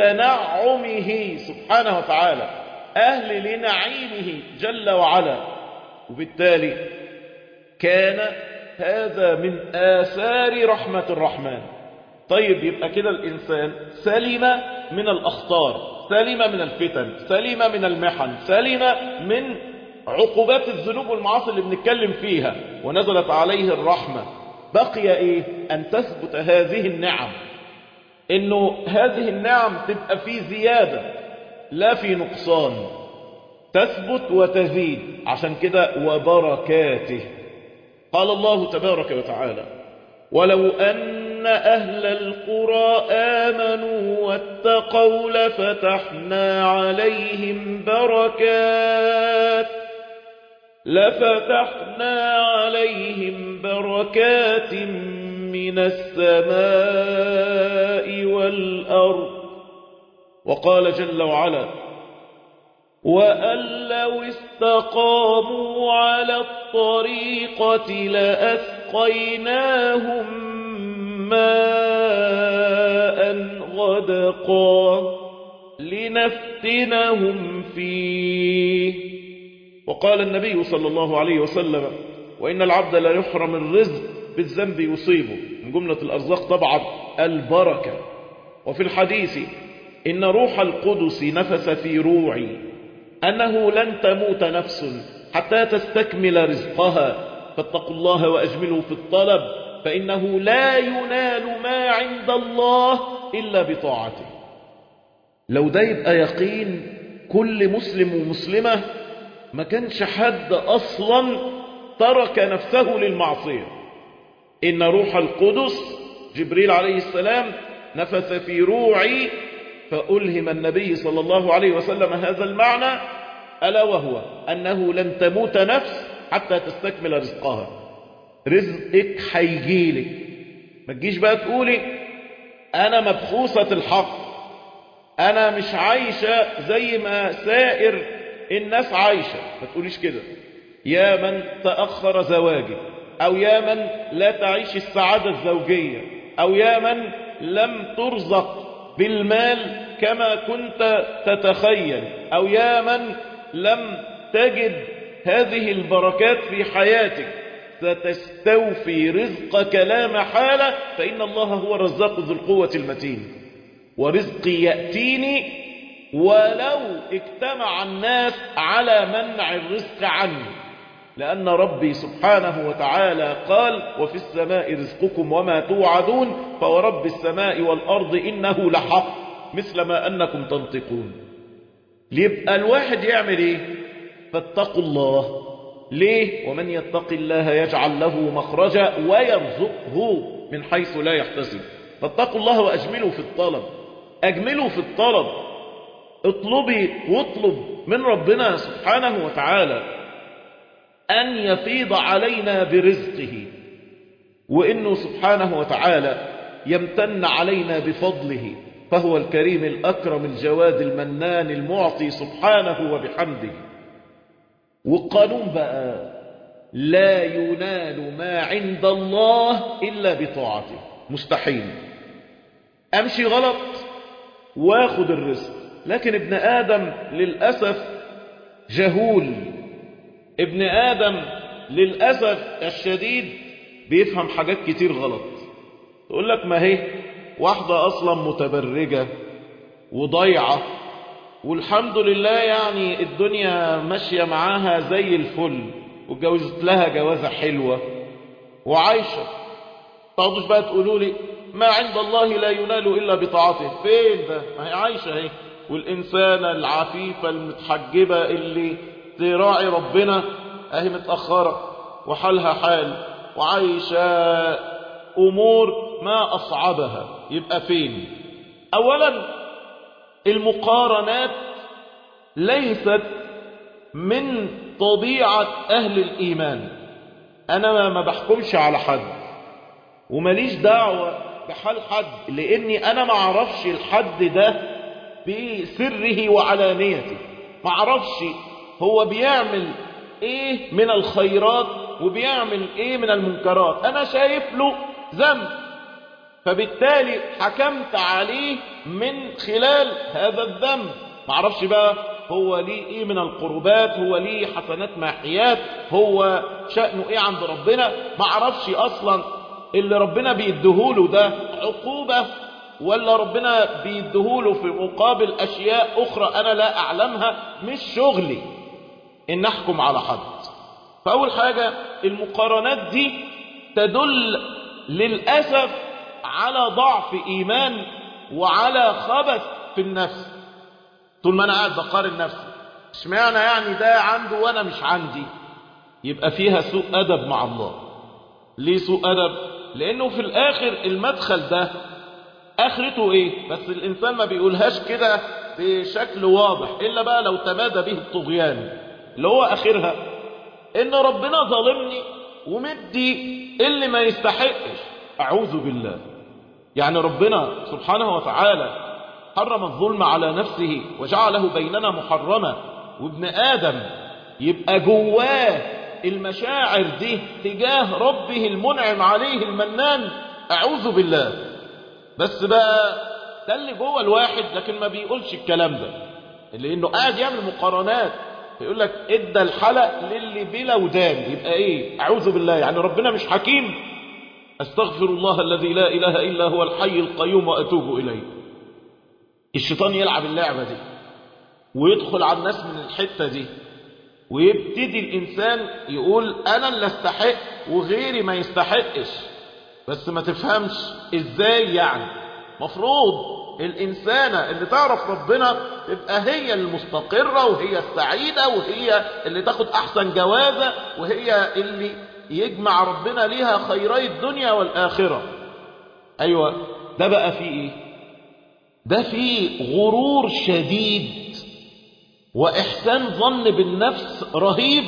لتنعمه سبحانه وتعالى أهل لنعيمه جل وعلا وبالتالي كان هذا من آثار رحمة الرحمن طيب يبقى كده الإنسان سلم من الأخطار سلم من الفتن سلم من المحن سلم من عقوبات الذنوب والمعاصي اللي بنتكلم فيها ونزلت عليه الرحمة بقي ايه ان تثبت هذه النعم انه هذه النعم تبقى في زيادة لا في نقصان تثبت وتزيد عشان كده وبركاته قال الله تبارك وتعالى ولو أن أهل القرى آمنوا واتقوا لفتحنا عليهم بركات لفتحنا عليهم بركات من السماء والأرض وقال جل وعلا وأن لو استقاموا على الطريقة لأسقيناهم ماء غدقا لنفتنهم فيه وقال النبي صلى الله عليه وسلم وإن العبد لا يحرم الرزق بالذنب يصيبه من جملة الأرزاق طبعا البركة وفي الحديث إن روح القدس نفس في روعي أنه لن تموت نفس حتى تستكمل رزقها فاتقوا الله وأجملوا في الطلب فإنه لا ينال ما عند الله إلا بطاعته لو ده يبقى يقين كل مسلم ومسلمة ما كانش حد أصلا ترك نفسه للمعصية إن روح القدس جبريل عليه السلام نفث في روعي فألهم النبي صلى الله عليه وسلم هذا المعنى ألا وهو أنه لن تموت نفس حتى تستكمل رزقها رزقك هيجيلك ما تجيش بقى تقولي أنا مبخوصة الحق أنا مش عايشة زي ما سائر الناس عايشة ما تقوليش كده يا من تأخر زواجك أو يا من لا تعيش السعادة الزوجية أو يا من لم ترزق بالمال كما كنت تتخيل أو يا من لم تجد هذه البركات في حياتك ستستوفي رزقك لا محالة فإن الله هو الرزاق ذو القوة المتين ورزقي يأتيني ولو اجتمع الناس على منع الرزق عني لأن ربي سبحانه وتعالى قال وفي السماء رزقكم وما توعدون فورب السماء والأرض إنه لحق مثل ما أنكم تنطقون ليبقى الواحد يعمل إيه فاتقوا الله ليه ومن يتق الله يجعل له مخرجا ويرزقه من حيث لا يحتسب فاتقوا الله وأجملوا في الطلب أجملوا في الطلب اطلبي واطلب من ربنا سبحانه وتعالى أن يفيض علينا برزقه وإنه سبحانه وتعالى يمتن علينا بفضله فهو الكريم الأكرم الجواد المنان المعطي سبحانه وبحمده والقانون بقى لا ينال ما عند الله إلا بطاعته مستحيل أمشي غلط واخد الرزق لكن ابن آدم للأسف جهول ابن آدم للأسف الشديد بيفهم حاجات كتير غلط تقول لك ما هي واحدة أصلا متبرجة وضيعة والحمد لله يعني الدنيا ماشية معاها زي الفل واتجوزت لها جوازة حلوة وعايشة تقعدوش بقى تقولوا لي ما عند الله لا ينال إلا بطاعته فين ده ما هي عايشة اهي والإنسانة العفيفة المتحجبة اللي تراعي ربنا اهي متأخرة وحالها حال وعايشة أمور ما أصعبها يبقى فين أولا المقارنات ليست من طبيعة أهل الإيمان أنا ما بحكمش على حد ومليش دعوة بحال حد لأني أنا ما أعرفش الحد ده بسره وعلانيته ما أعرفش هو بيعمل إيه من الخيرات وبيعمل إيه من المنكرات أنا شايف له ذنب فبالتالي حكمت عليه من خلال هذا الذنب ما أعرفش بقى هو ليه ايه من القربات هو ليه حسنات ماحيات هو شأنه ايه عند ربنا ما اعرفش اصلا اللي ربنا بيديهوله ده عقوبة ولا ربنا بيديهوله في مقابل اشياء اخرى انا لا اعلمها مش شغلي ان احكم على حد فاول حاجة المقارنات دي تدل للأسف على ضعف ايمان وعلى خبث في النفس طول ما انا قاعد بقارن نفسي اشمعنى يعني ده عنده وانا مش عندي يبقى فيها سوء ادب مع الله ليه سوء ادب لانه في الاخر المدخل ده اخرته ايه بس الانسان ما بيقولهاش كده بشكل واضح الا بقى لو تمادى به الطغيان اللي هو اخرها ان ربنا ظالمني ومدي اللي ما يستحقش اعوذ بالله يعني ربنا سبحانه وتعالى حرم الظلم على نفسه وجعله بيننا محرما وابن آدم يبقى جواه المشاعر دي تجاه ربه المنعم عليه المنان أعوذ بالله بس بقى ده اللي جوه الواحد لكن ما بيقولش الكلام ده لأنه قاعد يعمل مقارنات يقول لك ادى الحلق للي بلا ودان يبقى ايه اعوذ بالله يعني ربنا مش حكيم استغفر الله الذي لا اله الا هو الحي القيوم واتوب اليه الشيطان يلعب اللعبة دي ويدخل على الناس من الحتة دي ويبتدي الإنسان يقول أنا اللي استحق وغيري ما يستحقش بس ما تفهمش إزاي يعني مفروض الإنسانة اللي تعرف ربنا تبقى هي المستقرة وهي السعيدة وهي اللي تاخد أحسن جوازة وهي اللي يجمع ربنا ليها خيري الدنيا والآخرة أيوة ده بقى فيه إيه ده فيه غرور شديد وإحسان ظن بالنفس رهيب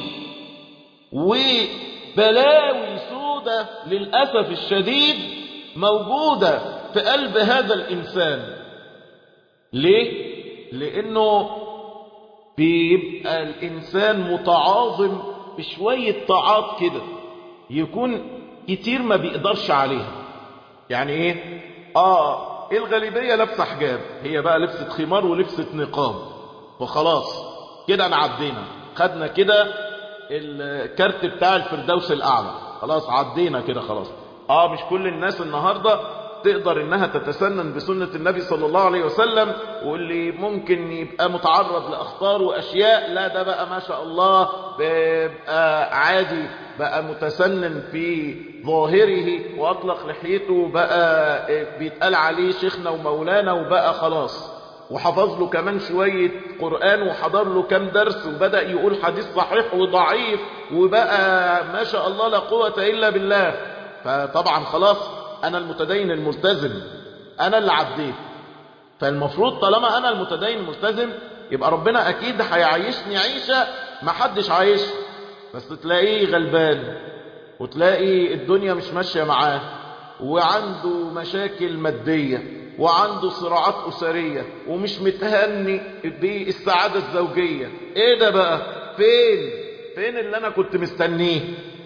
وبلاوي سودة للأسف الشديد موجودة في قلب هذا الإنسان ليه؟ لأنه بيبقى الإنسان متعاظم بشوية طاعات كده يكون كتير ما بيقدرش عليها يعني ايه؟ آه الغالبية لابسة حجاب هي بقى لبست خمار ولبست نقاب وخلاص كده انا عدينا خدنا كده الكارت بتاع الفردوس الاعلى خلاص عدينا كده خلاص اه مش كل الناس النهاردة تقدر انها تتسنن بسنة النبي صلى الله عليه وسلم واللي ممكن يبقى متعرض لاخطار واشياء لا ده بقى ما شاء الله بيبقى عادي بقى متسنن في ظاهره واطلق لحيته بقى بيتقال عليه شيخنا ومولانا وبقى خلاص وحفظ له كمان شوية قرآن وحضر له كام درس وبدأ يقول حديث صحيح وضعيف وبقى ما شاء الله لا قوة إلا بالله فطبعا خلاص أنا المتدين الملتزم أنا اللي عديت فالمفروض طالما أنا المتدين الملتزم يبقى ربنا اكيد هيعيشني عيشة ما حدش عايشها بس تلاقيه غلبان وتلاقي الدنيا مش ماشية معاه وعنده مشاكل مادية وعنده صراعات أسرية ومش متهني بالسعادة الزوجية ايه ده بقى فين فين اللي انا كنت مستنيه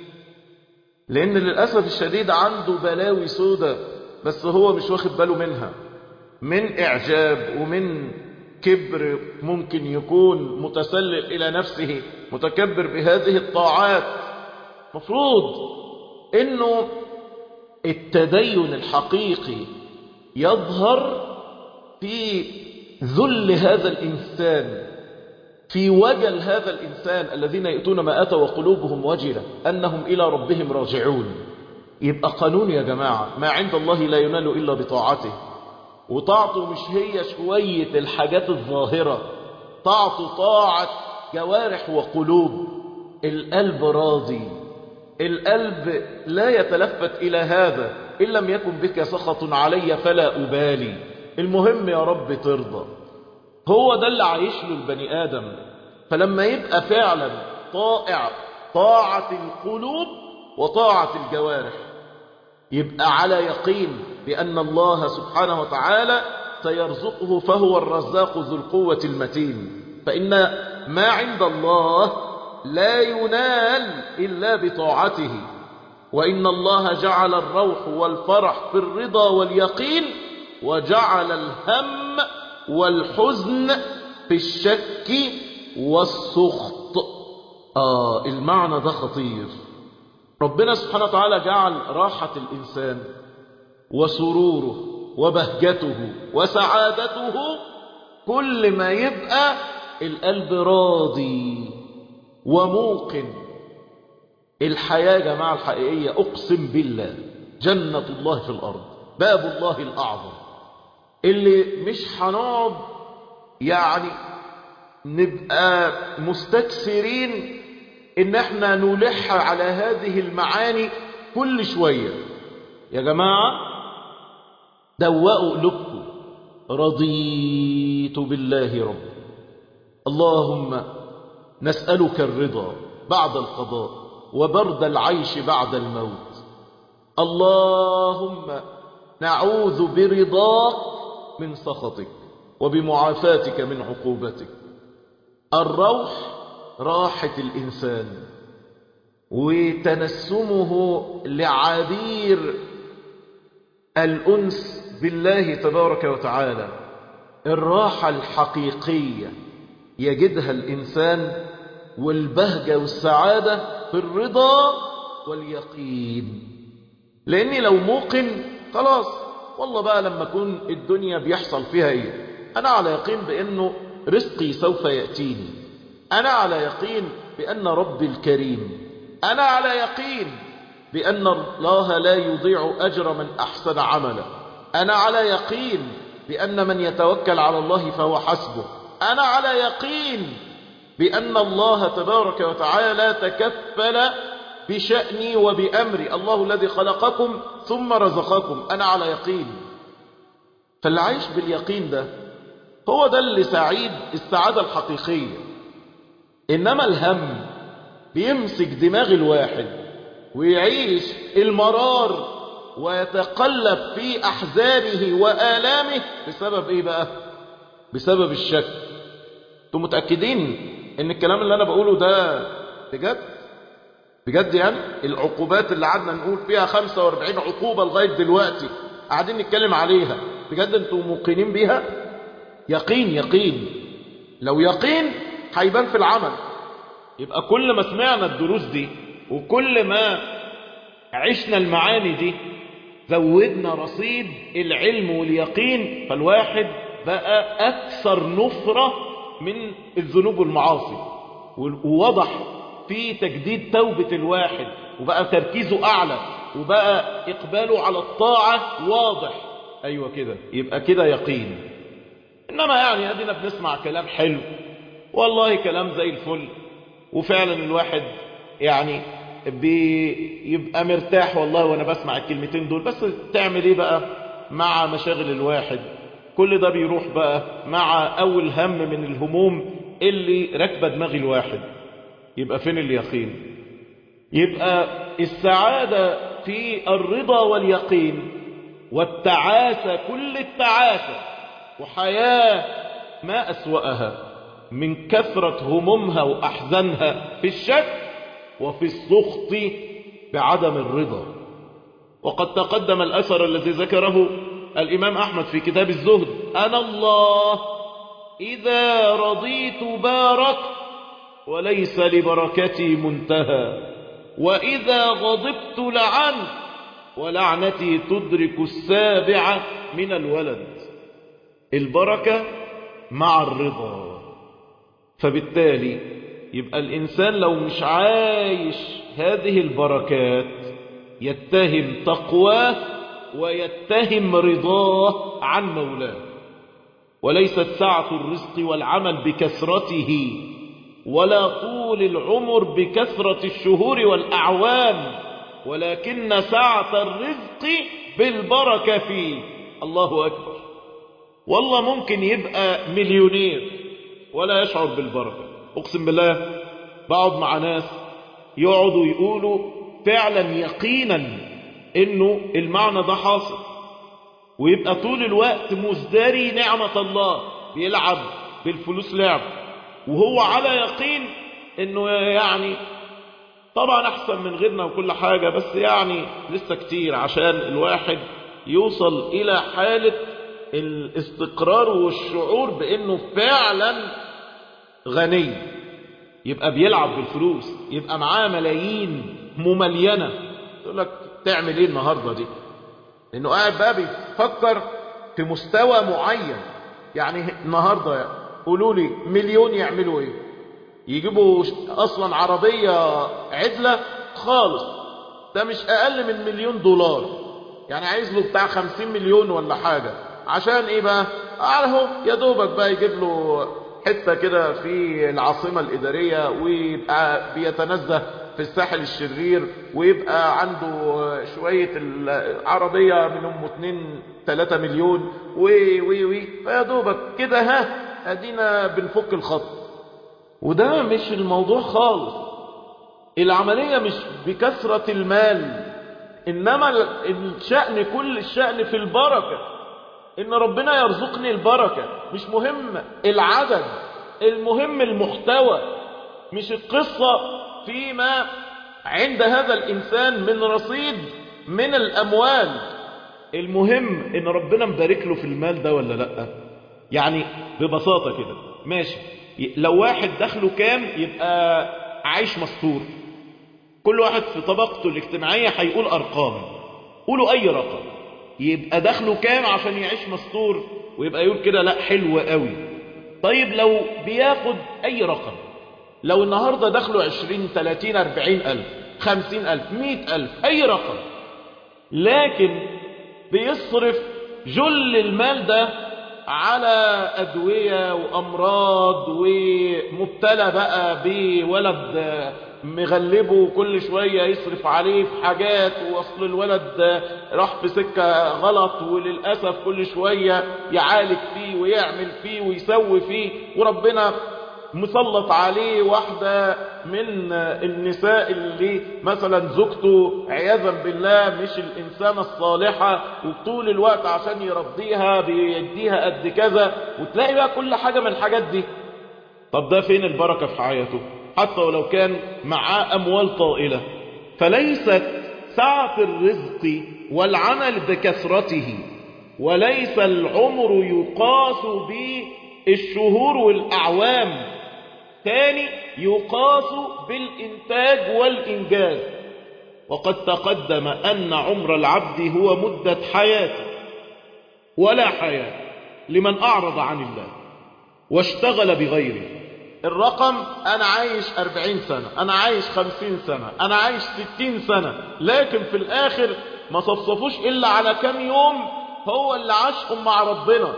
لان للأسف الشديد عنده بلاوي سودة بس هو مش واخد باله منها من اعجاب ومن كبر ممكن يكون متسلل الى نفسه متكبر بهذه الطاعات مفروض انه التدين الحقيقي يظهر في ذل هذا الإنسان في وجل هذا الإنسان الذين يأتون ما أتى وقلوبهم وجلة أنهم إلى ربهم راجعون يبقى قانون يا جماعة ما عند الله لا ينال إلا بطاعته وطاعته مش هي شوية الحاجات الظاهرة طاعته طاعة جوارح وقلوب القلب راضي القلب لا يتلفت إلى هذا إن لم يكن بك سخط علي فلا أبالي المهم يا رب ترضى هو ده اللي عايش له البني آدم فلما يبقى فعلا طائع طاعة القلوب وطاعة الجوارح يبقى على يقين بأن الله سبحانه وتعالى سيرزقه فهو الرزاق ذو القوة المتين فإن ما عند الله لا ينال إلا بطاعته وإن الله جعل الروح والفرح في الرضا واليقين وجعل الهم والحزن في الشك والسخط آه المعنى ده خطير ربنا سبحانه وتعالى جعل راحة الإنسان وسروره وبهجته وسعادته كل ما يبقى القلب راضي وموقن الحياة يا جماعة الحقيقية أقسم بالله جنة الله في الأرض باب الله الأعظم اللي مش هنقعد يعني نبقى مستكثرين ان احنا نلح على هذه المعاني كل شوية يا جماعة دوقوا قلوبكم رضيت بالله رب اللهم نسألك الرضا بعد القضاء وبرد العيش بعد الموت اللهم نعوذ برضاك من سخطك وبمعافاتك من عقوبتك الروح راحة الإنسان وتنسمه لعبير الأنس بالله تبارك وتعالى الراحة الحقيقية يجدها الإنسان والبهجة والسعادة في الرضا واليقين لأني لو موقن خلاص والله بقى لما أكون الدنيا بيحصل فيها إيه أنا على يقين بأنه رزقي سوف يأتيني أنا على يقين بأن ربي الكريم أنا على يقين بأن الله لا يضيع أجر من أحسن عملا أنا على يقين بأن من يتوكل على الله فهو حسبه أنا على يقين بأن الله تبارك وتعالى تكفل بشأني وبأمري الله الذي خلقكم ثم رزقكم أنا على يقين فاللي عايش باليقين ده هو ده اللي سعيد السعادة الحقيقية إنما الهم بيمسك دماغ الواحد ويعيش المرار ويتقلب في أحزانه وآلامه بسبب إيه بقى بسبب الشك انتم متأكدين ان الكلام اللي انا بقوله ده بجد بجد يعني العقوبات اللي قعدنا نقول فيها 45 عقوبة لغاية دلوقتي قاعدين نتكلم عليها بجد انتم موقنين بيها يقين يقين لو يقين هيبان في العمل يبقى كل ما سمعنا الدروس دي وكل ما عشنا المعاني دي زودنا رصيد العلم واليقين فالواحد بقى أكثر نفرة من الذنوب والمعاصي ووضح في تجديد توبة الواحد وبقى تركيزه أعلى وبقى إقباله على الطاعة واضح أيوة كده يبقى كده يقين إنما يعني أدينا بنسمع كلام حلو والله كلام زي الفل وفعلا الواحد يعني بيبقى مرتاح والله وانا بسمع الكلمتين دول بس تعمل ايه بقى مع مشاغل الواحد كل ده بيروح بقى مع أول هم من الهموم اللي راكبه دماغ الواحد يبقى فين اليقين يبقى السعادة في الرضا واليقين والتعاسة كل التعاسة وحياة ما أسوأها من كثرة همومها وأحزانها في الشك وفي السخط بعدم الرضا وقد تقدم الأثر الذي ذكره الإمام أحمد في كتاب الزهد أنا الله إذا رضيت باركت وليس لبركتي منتهى وإذا غضبت لعنت ولعنتي تدرك السابعة من الولد البركة مع الرضا فبالتالي يبقى الإنسان لو مش عايش هذه البركات يتهم تقواه ويتهم رضاه عن مولاه وليست سعة الرزق والعمل بكثرته ولا طول العمر بكثرة الشهور والأعوام ولكن سعة الرزق بالبركة فيه الله أكبر والله ممكن يبقى مليونير ولا يشعر بالبركة أقسم بالله بقعد مع ناس يقعدوا يقولوا فعلا يقينا انه المعنى ده حاصل ويبقى طول الوقت مزدري نعمة الله بيلعب بالفلوس لعب وهو على يقين انه يعني طبعا احسن من غيرنا وكل حاجة بس يعني لسه كتير عشان الواحد يوصل الى حالة الاستقرار والشعور بانه فعلا غني يبقى بيلعب بالفلوس يبقى معاه ملايين مملينة تقول لك تعمل ايه النهاردة دي لانه قاعد بقى بيفكر في مستوى معين يعني النهاردة قولوا لي مليون يعملوا ايه يجيبوا اصلا عربية عدلة خالص ده مش اقل من مليون دولار يعني عايز له بتاع خمسين مليون ولا حاجة عشان ايه بقى اهو يا دوبك بقى يجيب له حتة كده في العاصمة الإدارية ويبقى بيتنزه في الساحل الشرير ويبقى عنده شوية العربية منهم اتنين تلاتة مليون وي وي وي فيا دوبك كده ها ادينا بنفك الخط وده مش الموضوع خالص العملية مش بكثرة المال انما الشأن كل الشأن في البركة ان ربنا يرزقني البركة مش مهم العدد المهم المحتوى مش القصة فيما عند هذا الإنسان من رصيد من الأموال المهم ان ربنا مبارك له في المال ده ولا لا يعني ببساطة كده ماشي لو واحد دخله كام يبقى عايش مستور كل واحد في طبقته الاجتماعية هيقول أرقام قولوا أي رقم يبقى دخله كام عشان يعيش مستور ويبقى يقول كده لا حلو قوي طيب لو بياخد أي رقم لو النهاردة دخله عشرين تلاتين أربعين ألف خمسين ألف مئة ألف أي رقم لكن بيصرف جل المال ده على أدوية وأمراض ومبتلى بقى بولد مغلبه كل شوية يصرف عليه في حاجات وأصل الولد راح في سكة غلط وللأسف كل شوية يعالج فيه ويعمل فيه ويسوي فيه وربنا مسلط عليه واحدة من النساء اللي مثلا زوجته عياذا بالله مش الإنسانة الصالحة وطول الوقت عشان يرضيها بيديها قد كذا وتلاقي بقى كل حاجة من الحاجات دي طب ده فين البركة في حياته حتى ولو كان معاه أموال طائلة فليست سعة الرزق والعمل بكثرته وليس العمر يقاس بالشهور والأعوام ثاني يقاس بالإنتاج والإنجاز وقد تقدم أن عمر العبد هو مدة حياته ولا حياة لمن أعرض عن الله واشتغل بغيره الرقم أنا عايش أربعين سنة أنا عايش خمسين سنة أنا عايش ستين سنة لكن في الآخر ما صفصفوش إلا على كم يوم هو اللي عاشهم مع ربنا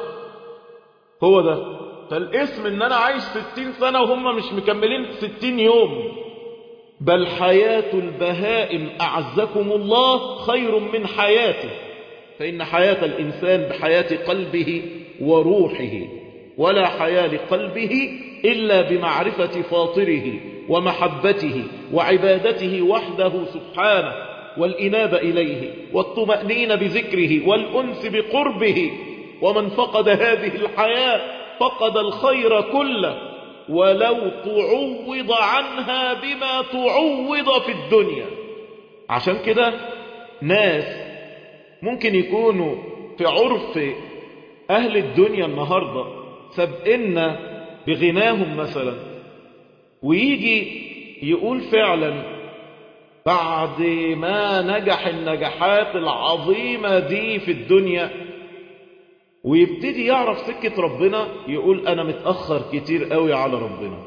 هو ده فالاسم ان انا عايش ستين سنة وهم مش مكملين ستين يوم بل حياة البهائم أعزكم الله خير من حياته فإن حياة الإنسان بحياة قلبه وروحه ولا حياة لقلبه إلا بمعرفة فاطره ومحبته وعبادته وحده سبحانه والإنابة إليه والطمأنين بذكره والأنس بقربه ومن فقد هذه الحياة فقد الخير كله ولو تعوض عنها بما تعوض في الدنيا عشان كده ناس ممكن يكونوا في عرف أهل الدنيا النهاردة سبقنا بغناهم مثلا ويجي يقول فعلا بعد ما نجح النجاحات العظيمة دي في الدنيا ويبتدي يعرف سكة ربنا يقول أنا متأخر كتير قوي على ربنا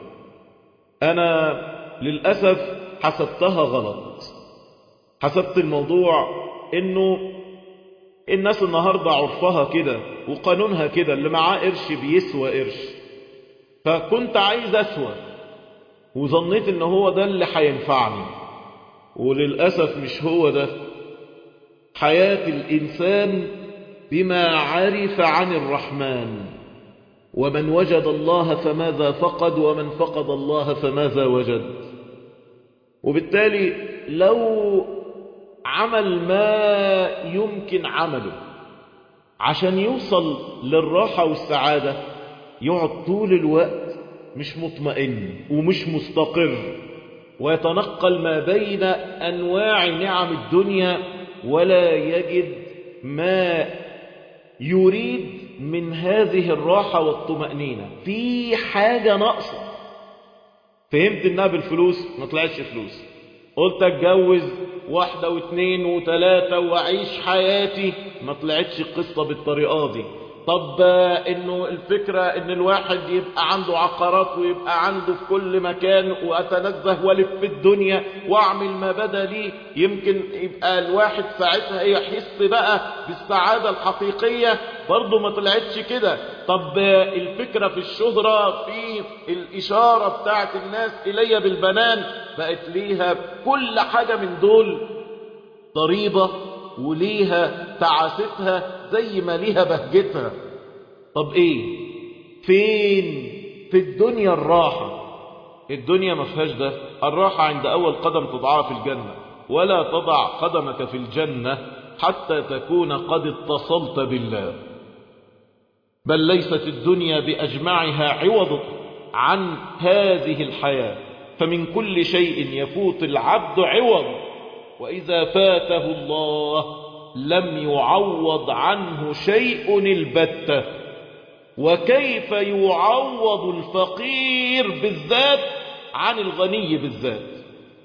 أنا للأسف حسبتها غلط حسبت الموضوع إنه الناس النهاردة عرفها كده وقانونها كده اللي معاه قرش بيسوى قرش فكنت عايز أسوى وظنيت إن هو ده اللي هينفعني وللأسف مش هو ده حياة الإنسان بما عرف عن الرحمن ومن وجد الله فماذا فقد ومن فقد الله فماذا وجد وبالتالي لو عمل ما يمكن عمله عشان يوصل للراحة والسعادة يقعد طول الوقت مش مطمئن ومش مستقر ويتنقل ما بين أنواع نعم الدنيا ولا يجد ما يريد من هذه الراحة والطمأنينة في حاجة ناقصة فهمت انها بالفلوس ما طلعتش فلوس قلت اتجوز واحدة واثنين وثلاثة واعيش حياتي ما طلعتش القصة بالطريقة دي طب انه الفكرة ان الواحد يبقى عنده عقارات ويبقى عنده في كل مكان واتنزه والف في الدنيا واعمل ما بدا لي يمكن يبقى الواحد ساعتها يحس بقى بالسعادة الحقيقية برضه ما طلعتش كده طب الفكرة في الشهرة في الاشارة بتاعت الناس الي بالبنان بقت ليها كل حاجة من دول ضريبة وليها تعاستها زي ما ليها بهجتها طب ايه فين في الدنيا الراحة الدنيا ما فيهاش ده الراحة عند أول قدم تضعها في الجنة ولا تضع قدمك في الجنة حتى تكون قد اتصلت بالله بل ليست الدنيا بأجمعها عوض عن هذه الحياة فمن كل شيء يفوت العبد عوض وإذا فاته الله لم يعوض عنه شيء البتة وكيف يعوض الفقير بالذات عن الغني بالذات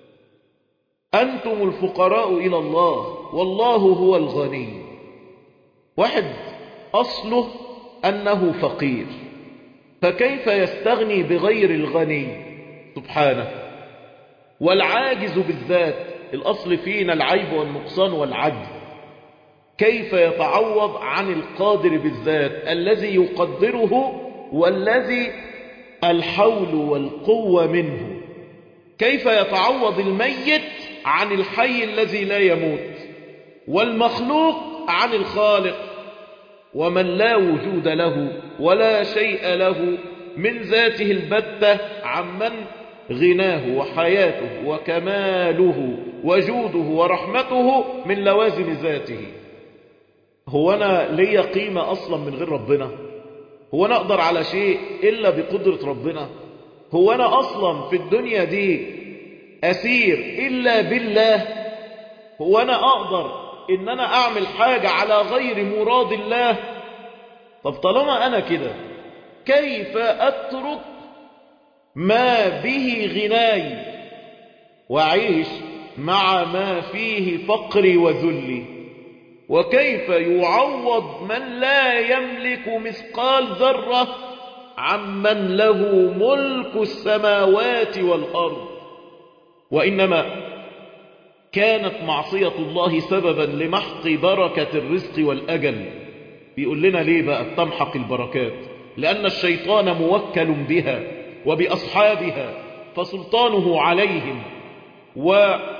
أنتم الفقراء إلى الله والله هو الغني واحد أصله أنه فقير فكيف يستغني بغير الغني سبحانه والعاجز بالذات الأصل فينا العيب والنقصان والعجز كيف يتعوض عن القادر بالذات الذي يقدره والذي الحول والقوة منه كيف يتعوض الميت عن الحي الذي لا يموت والمخلوق عن الخالق ومن لا وجود له ولا شيء له من ذاته البتة عمن غناه وحياته وكماله وجوده ورحمته من لوازم ذاته هو أنا ليا قيمة أصلا من غير ربنا هو أنا أقدر على شيء إلا بقدرة ربنا هو أنا أصلا في الدنيا دي أسير إلا بالله هو أنا أقدر إن أنا أعمل حاجة على غير مراد الله طب طالما أنا كده كيف أترك ما به غناي وأعيش مع ما فيه فقري وذلي وكيف يعوض من لا يملك مثقال ذرة عمن له ملك السماوات والأرض وإنما كانت معصية الله سببا لمحق بركة الرزق والأجل بيقول لنا ليه بقى تمحق البركات لأن الشيطان موكل بها وبأصحابها فسلطانه عليهم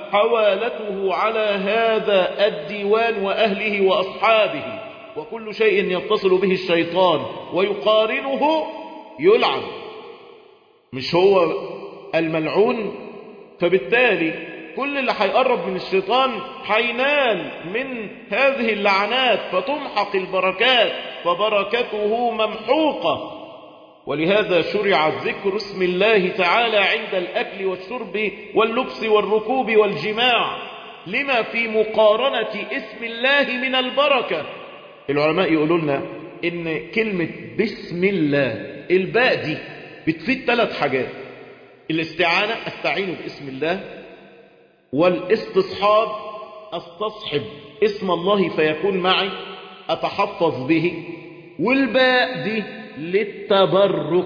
حوالته على هذا الديوان وأهله وأصحابه وكل شيء يتصل به الشيطان ويقارنه يلعن مش هو الملعون فبالتالي كل اللي هيقرب من الشيطان هينال من هذه اللعنات فتمحق البركات فبركته ممحوقة ولهذا شرع ذكر اسم الله تعالى عند الأكل والشرب واللبس والركوب والجماع لما في مقارنة اسم الله من البركة العلماء يقولوا لنا إن كلمة بسم الله الباء دي بتفيد ثلاث حاجات الاستعانة استعين باسم الله والاستصحاب استصحب اسم الله فيكون معي أتحفظ به والباء دي للتبرك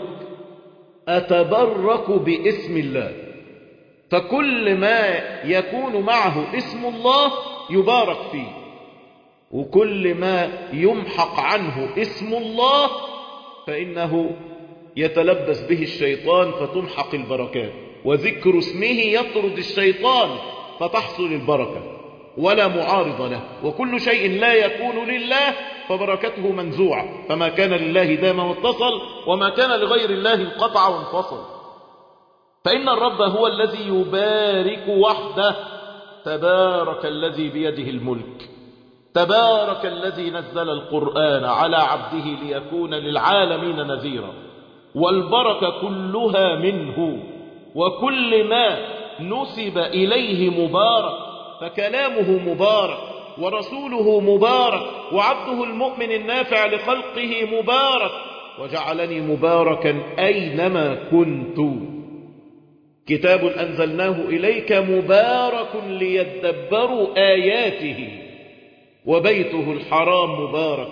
أتبرك باسم الله فكل ما يكون معه اسم الله يبارك فيه وكل ما يمحق عنه اسم الله فإنه يتلبس به الشيطان فتمحق البركات وذكر اسمه يطرد الشيطان فتحصل البركة ولا معارض له وكل شيء لا يكون لله فبركته منزوعة فما كان لله دام واتصل وما كان لغير الله انقطع وانفصل فإن الرب هو الذي يبارك وحده تبارك الذي بيده الملك تبارك الذي نزل القرآن على عبده ليكون للعالمين نذيرا والبركة كلها منه وكل ما نسب إليه مبارك فكلامه مبارك ورسوله مبارك وعبده المؤمن النافع لخلقه مبارك وجعلني مباركا أينما كنت كتاب أنزلناه إليك مبارك ليدبروا آياته وبيته الحرام مبارك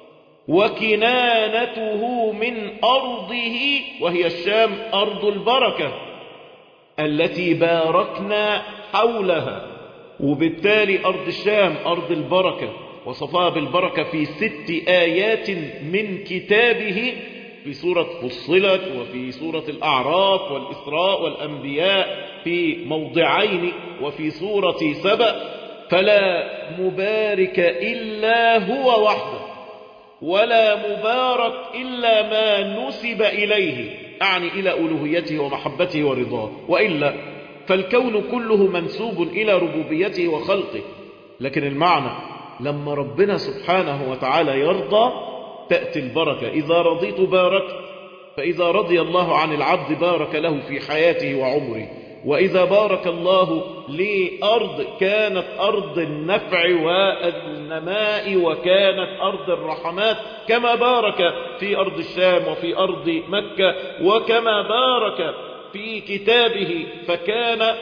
وكنانته من أرضه وهي الشام أرض البركة التي باركنا حولها وبالتالي أرض الشام أرض البركة وصفها بالبركة في ست آيات من كتابه في سورة فصلت وفي سورة الأعراف والإسراء والأنبياء في موضعين وفي سورة سبأ فلا مبارك إلا هو وحده ولا مبارك إلا ما نسب إليه أعني إلى ألوهيته ومحبته ورضاه وإلا فالكون كله منسوب إلى ربوبيته وخلقه لكن المعنى لما ربنا سبحانه وتعالى يرضى تأتي البركة إذا رضيت باركت فإذا رضي الله عن العبد بارك له في حياته وعمره وإذا بارك الله لأرض كانت أرض النفع والنماء وكانت أرض الرحمات كما بارك في أرض الشام وفي أرض مكة وكما بارك في كتابه فكان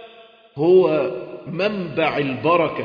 هو منبع البركة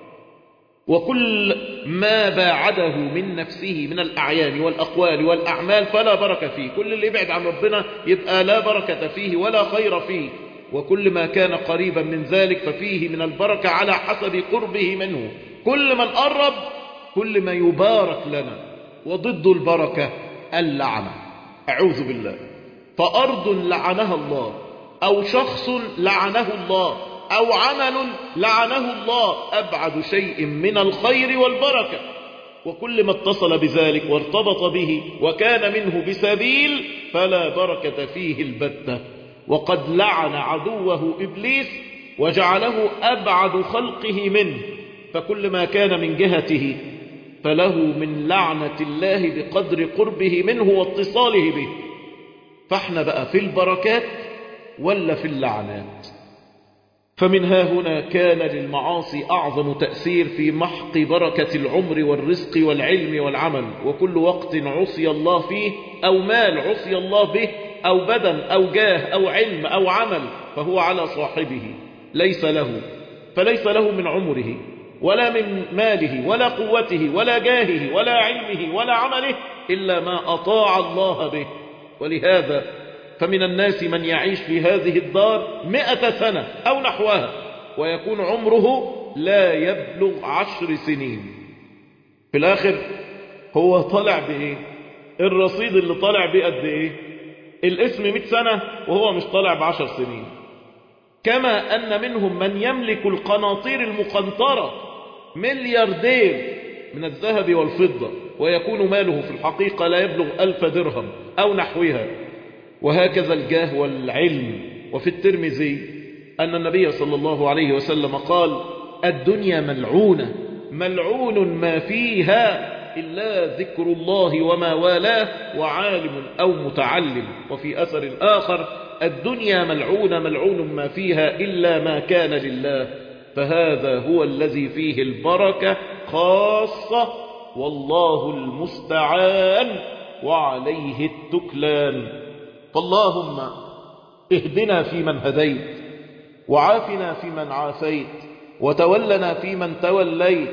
وكل ما باعده من نفسه من الأعيان والأقوال والأعمال فلا بركة فيه كل اللي يبعد عن ربنا يبقى لا بركة فيه ولا خير فيه وكل ما كان قريبا من ذلك ففيه من البركة على حسب قربه منه كل من قرب كل ما يبارك لنا وضد البركة اللعنة أعوذ بالله فأرض لعنها الله أو شخص لعنه الله أو عمل لعنه الله أبعد شيء من الخير والبركة وكل ما اتصل بذلك وارتبط به وكان منه بسبيل فلا بركة فيه البتة وقد لعن عدوه إبليس وجعله أبعد خلقه منه فكل ما كان من جهته فله من لعنة الله بقدر قربه منه واتصاله به فاحنا بقى في البركات ولا في اللعنات فمن ها هنا كان للمعاصي أعظم تأثير في محق بركة العمر والرزق والعلم والعمل وكل وقت عصي الله فيه أو مال عصي الله به أو بدن أو جاه أو علم أو عمل فهو على صاحبه ليس له فليس له من عمره ولا من ماله ولا قوته ولا جاهه ولا علمه ولا عمله إلا ما أطاع الله به ولهذا فمن الناس من يعيش في هذه الدار مئة سنة أو نحوها ويكون عمره لا يبلغ عشر سنين في الآخر هو طلع بإيه الرصيد اللي طلع بيه قد إيه الاسم مئة سنة وهو مش طالع بعشر سنين كما أن منهم من يملك القناطير المقنطرة ملياردير من الذهب والفضة ويكون ماله في الحقيقة لا يبلغ ألف درهم أو نحوها وهكذا الجاه والعلم وفي الترمذي أن النبي صلى الله عليه وسلم قال الدنيا ملعونة ملعون ما فيها إلا ذكر الله وما والاه وعالم أو متعلم وفي أثر آخر الدنيا ملعون ملعون ما فيها إلا ما كان لله فهذا هو الذي فيه البركة خاصة والله المستعان وعليه التكلان فاللهم اهدنا فيمن هديت وعافنا فيمن عافيت وتولنا فيمن توليت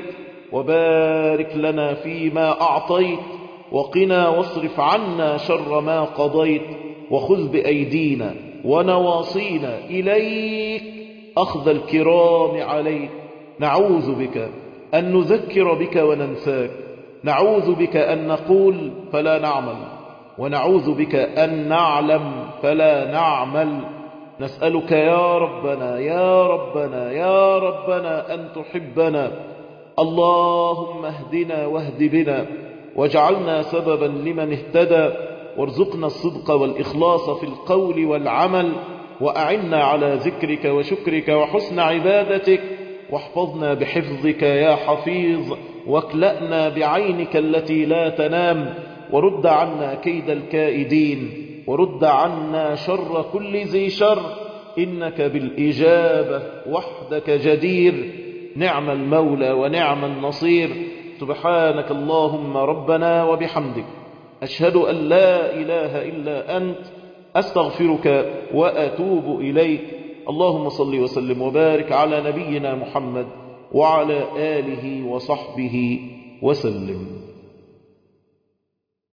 وبارك لنا فيما أعطيت وقنا واصرف عنا شر ما قضيت وخذ بأيدينا ونواصينا إليك أخذ الكرام عليك نعوذ بك أن نذكر بك وننساك نعوذ بك أن نقول فلا نعمل ونعوذ بك أن نعلم فلا نعمل نسألك يا ربنا يا ربنا يا ربنا أن تحبنا اللهم اهدنا واهد بنا واجعلنا سببا لمن اهتدى وارزقنا الصدق والإخلاص في القول والعمل وأعنا على ذكرك وشكرك وحسن عبادتك واحفظنا بحفظك يا حفيظ واكلأنا بعينك التي لا تنام ورد عنا كيد الكائدين ورد عنا شر كل ذي شر إنك بالإجابة وحدك جدير نعم المولى ونعم النصير سبحانك اللهم ربنا وبحمدك أشهد أن لا إله إلا أنت أستغفرك وأتوب إليك اللهم صل وسلم وبارك على نبينا محمد وعلى آله وصحبه وسلم